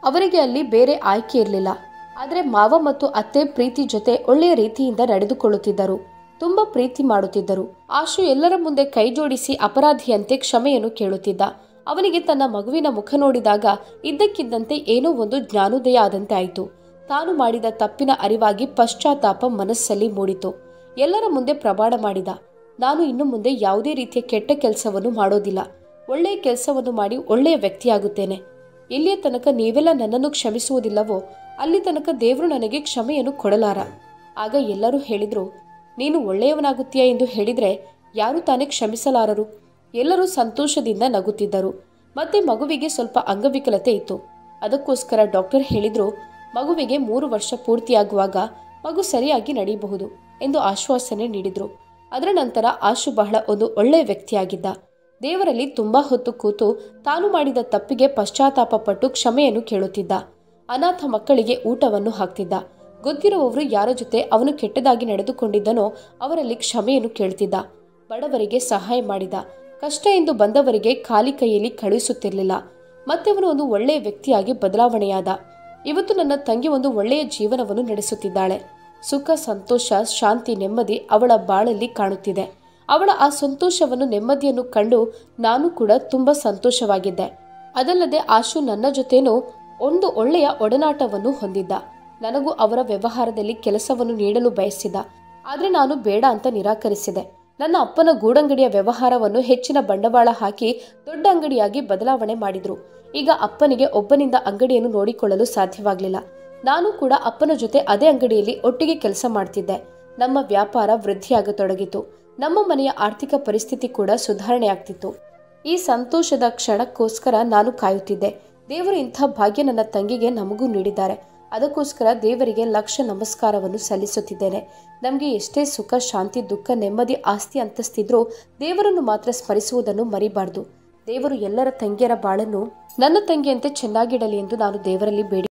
ಅವರಿಗೆ ಅಲ್ಲಿ ಬೇರೆ ಆಯ್ಕೆ ಇರಲಿಲ್ಲ ಆದರೆ ಮಾವ ಮತ್ತು ಅತ್ತೆ ಪ್ರೀತಿ ಜೊತೆ ಒಳ್ಳೆಯ ರೀತಿಯಿಂದ ನಡೆದುಕೊಳ್ಳುತ್ತಿದ್ದರು ತುಂಬಾ ಪ್ರೀತಿ ಮಾಡುತ್ತಿದ್ದರು ಆಶು ಎಲ್ಲರ ಮುಂದೆ ಕೈ ಜೋಡಿಸಿ ಅಪರಾಧಿಯಂತೆ ಕ್ಷಮೆಯನ್ನು ಕೇಳುತ್ತಿದ್ದ ಅವನಿಗೆ ತನ್ನ ಮಗುವಿನ ಮುಖ ನೋಡಿದಾಗ ಇದ್ದಕ್ಕಿದ್ದಂತೆ ಏನೋ ಒಂದು ಜ್ಞಾನೋದಯ ಆದಂತೆ ಆಯಿತು ತಾನು ಮಾಡಿದ ತಪ್ಪಿನ ಅರಿವಾಗಿ ಪಶ್ಚಾತ್ತಾಪ ಮನಸ್ಸಲ್ಲಿ ಮೂಡಿತು ಎಲ್ಲರ ಮುಂದೆ ಪ್ರಮಾಣ ಮಾಡಿದ ನಾನು ಇನ್ನು ಮುಂದೆ ಯಾವುದೇ ರೀತಿಯ ಕೆಟ್ಟ ಕೆಲಸವನ್ನು ಮಾಡೋದಿಲ್ಲ ಒಳ್ಳೆಯ ಕೆಲಸವನ್ನು ಮಾಡಿ ಒಳ್ಳೆಯ ವ್ಯಕ್ತಿಯಾಗುತ್ತೇನೆ ಎಲ್ಲಿಯ ತನಕ ನೀವೆಲ್ಲ ನನ್ನನ್ನು ಕ್ಷಮಿಸುವುದಿಲ್ಲವೋ ಅಲ್ಲಿ ತನಕ ದೇವರು ನನಗೆ ಕ್ಷಮೆಯನ್ನು ಕೊಡಲಾರ ಆಗ ಎಲ್ಲರೂ ಹೇಳಿದ್ರು ನೀನು ಒಳ್ಳೆಯವನಾಗುತ್ತೀಯ ಎಂದು ಹೇಳಿದ್ರೆ ಯಾರು ತಾನೇ ಕ್ಷಮಿಸಲಾರರು ಎಲ್ಲರೂ ಸಂತೋಷದಿಂದ ನಗುತ್ತಿದ್ದರು ಮತ್ತೆ ಮಗುವಿಗೆ ಸ್ವಲ್ಪ ಅಂಗವಿಕಲತೆ ಇತ್ತು ಅದಕ್ಕೋಸ್ಕರ ಡಾಕ್ಟರ್ ಹೇಳಿದ್ರು ಮಗುವಿಗೆ ಮೂರು ವರ್ಷ ಪೂರ್ತಿಯಾಗುವಾಗ ಮಗು ಸರಿಯಾಗಿ ನಡೆಯಬಹುದು ಎಂದು ಆಶ್ವಾಸನೆ ನೀಡಿದ್ರು ಅದರ ನಂತರ ಆಶು ಬಹಳ ಒಂದು ಒಳ್ಳೆಯ ವ್ಯಕ್ತಿಯಾಗಿದ್ದ ದೇವರಲ್ಲಿ ತುಂಬಾ ಹೊತ್ತು ಕೂತು ತಾನು ಮಾಡಿದ ತಪ್ಪಿಗೆ ಪಶ್ಚಾತ್ತಾಪ ಪಟ್ಟು ಕ್ಷಮೆಯನ್ನು ಕೇಳುತ್ತಿದ್ದ ಅನಾಥ ಮಕ್ಕಳಿಗೆ ಊಟವನ್ನು ಹಾಕ್ತಿದ್ದ ಗೊತ್ತಿರುವವರು ಯಾರ ಜೊತೆ ಅವನು ಕೆಟ್ಟದಾಗಿ ನಡೆದುಕೊಂಡಿದ್ದನೋ ಅವರಲ್ಲಿ ಕ್ಷಮೆಯನ್ನು ಕೇಳ್ತಿದ್ದ ಬಡವರಿಗೆ ಸಹಾಯ ಮಾಡಿದ ಕಷ್ಟ ಎಂದು ಬಂದವರಿಗೆ ಖಾಲಿ ಕೈಯಲ್ಲಿ ಕಳುಹಿಸುತ್ತಿರಲಿಲ್ಲ ಮತ್ತೆ ಅವನು ಒಂದು ಒಳ್ಳೆಯ ವ್ಯಕ್ತಿಯಾಗಿ ಬದಲಾವಣೆಯಾದ ಇವತ್ತು ನನ್ನ ತಂಗಿ ಒಂದು ಒಳ್ಳೆಯ ಜೀವನವನ್ನು ನಡೆಸುತ್ತಿದ್ದಾಳೆ ಸುಖ ಸಂತೋಷ ಶಾಂತಿ ನೆಮ್ಮದಿ ಅವಳ ಬಾಳಲ್ಲಿ ಕಾಣುತ್ತಿದೆ ಅವಳ ಆ ಸಂತೋಷವನ್ನು ನೆಮ್ಮದಿಯನ್ನು ಕಂಡು ನಾನು ಕೂಡ ತುಂಬಾ ಸಂತೋಷವಾಗಿದ್ದೆ ಅದಲ್ಲದೆ ಆಶು ನನ್ನ ಜೊತೆನೂ ಒಂದು ಒಳ್ಳೆಯ ಒಡನಾಟವನ್ನು ಹೊಂದಿದ್ದ ನನಗೂ ಅವರ ವ್ಯವಹಾರದಲ್ಲಿ ಕೆಲಸವನ್ನು ನೀಡಲು ಬಯಸಿದ ಆದ್ರೆ ನಾನು ಬೇಡ ಅಂತ ನಿರಾಕರಿಸಿದೆ ನನ್ನ ಅಪ್ಪನ ಗೂಡಂಗಡಿಯ ವ್ಯವಹಾರವನ್ನು ಹೆಚ್ಚಿನ ಬಂಡವಾಳ ಹಾಕಿ ದೊಡ್ಡ ಅಂಗಡಿಯಾಗಿ ಬದಲಾವಣೆ ಮಾಡಿದ್ರು ಈಗ ಅಪ್ಪನಿಗೆ ಒಬ್ಬನಿಂದ ಅಂಗಡಿಯನ್ನು ನೋಡಿಕೊಳ್ಳಲು ಸಾಧ್ಯವಾಗಲಿಲ್ಲ ನಾನು ಕೂಡ ಅಪ್ಪನ ಜೊತೆ ಅದೇ ಅಂಗಡಿಯಲ್ಲಿ ಒಟ್ಟಿಗೆ ಕೆಲಸ ಮಾಡ್ತಿದ್ದೆ ನಮ್ಮ ವ್ಯಾಪಾರ ವೃದ್ಧಿಯಾಗತೊಡಗಿತು ನಮ್ಮ ಮನೆಯ ಆರ್ಥಿಕ ಪರಿಸ್ಥಿತಿ ಕೂಡ ಸುಧಾರಣೆಯಾಗ್ತಿತ್ತು ಈ ಸಂತೋಷದ ಕ್ಷಣಕ್ಕೋಸ್ಕರ ನಾನು ಕಾಯುತ್ತಿದ್ದೆ ದೇವರು ಇಂಥ ಭಾಗ್ಯ ನನ್ನ ತಂಗಿಗೆ ನಮಗೂ ನೀಡಿದ್ದಾರೆ ಅದಕ್ಕೋಸ್ಕರ ದೇವರಿಗೆ ಲಕ್ಷ ನಮಸ್ಕಾರವನ್ನು ಸಲ್ಲಿಸುತ್ತಿದ್ದೇನೆ ನಮಗೆ ಎಷ್ಟೇ ಸುಖ ಶಾಂತಿ ದುಃಖ ನೆಮ್ಮದಿ ಆಸ್ತಿ ಅಂತಸ್ತಿದ್ರೂ ದೇವರನ್ನು ಮಾತ್ರ ಸ್ಮರಿಸುವುದನ್ನು ಮರಿಬಾರ್ದು ದೇವರು ಎಲ್ಲರ ತಂಗಿಯರ ಬಾಳನ್ನು ನನ್ನ ತಂಗಿಯಂತೆ ಚೆನ್ನಾಗಿಡಲಿ ಎಂದು ನಾನು ದೇವರಲ್ಲಿ ಬೇಡಿ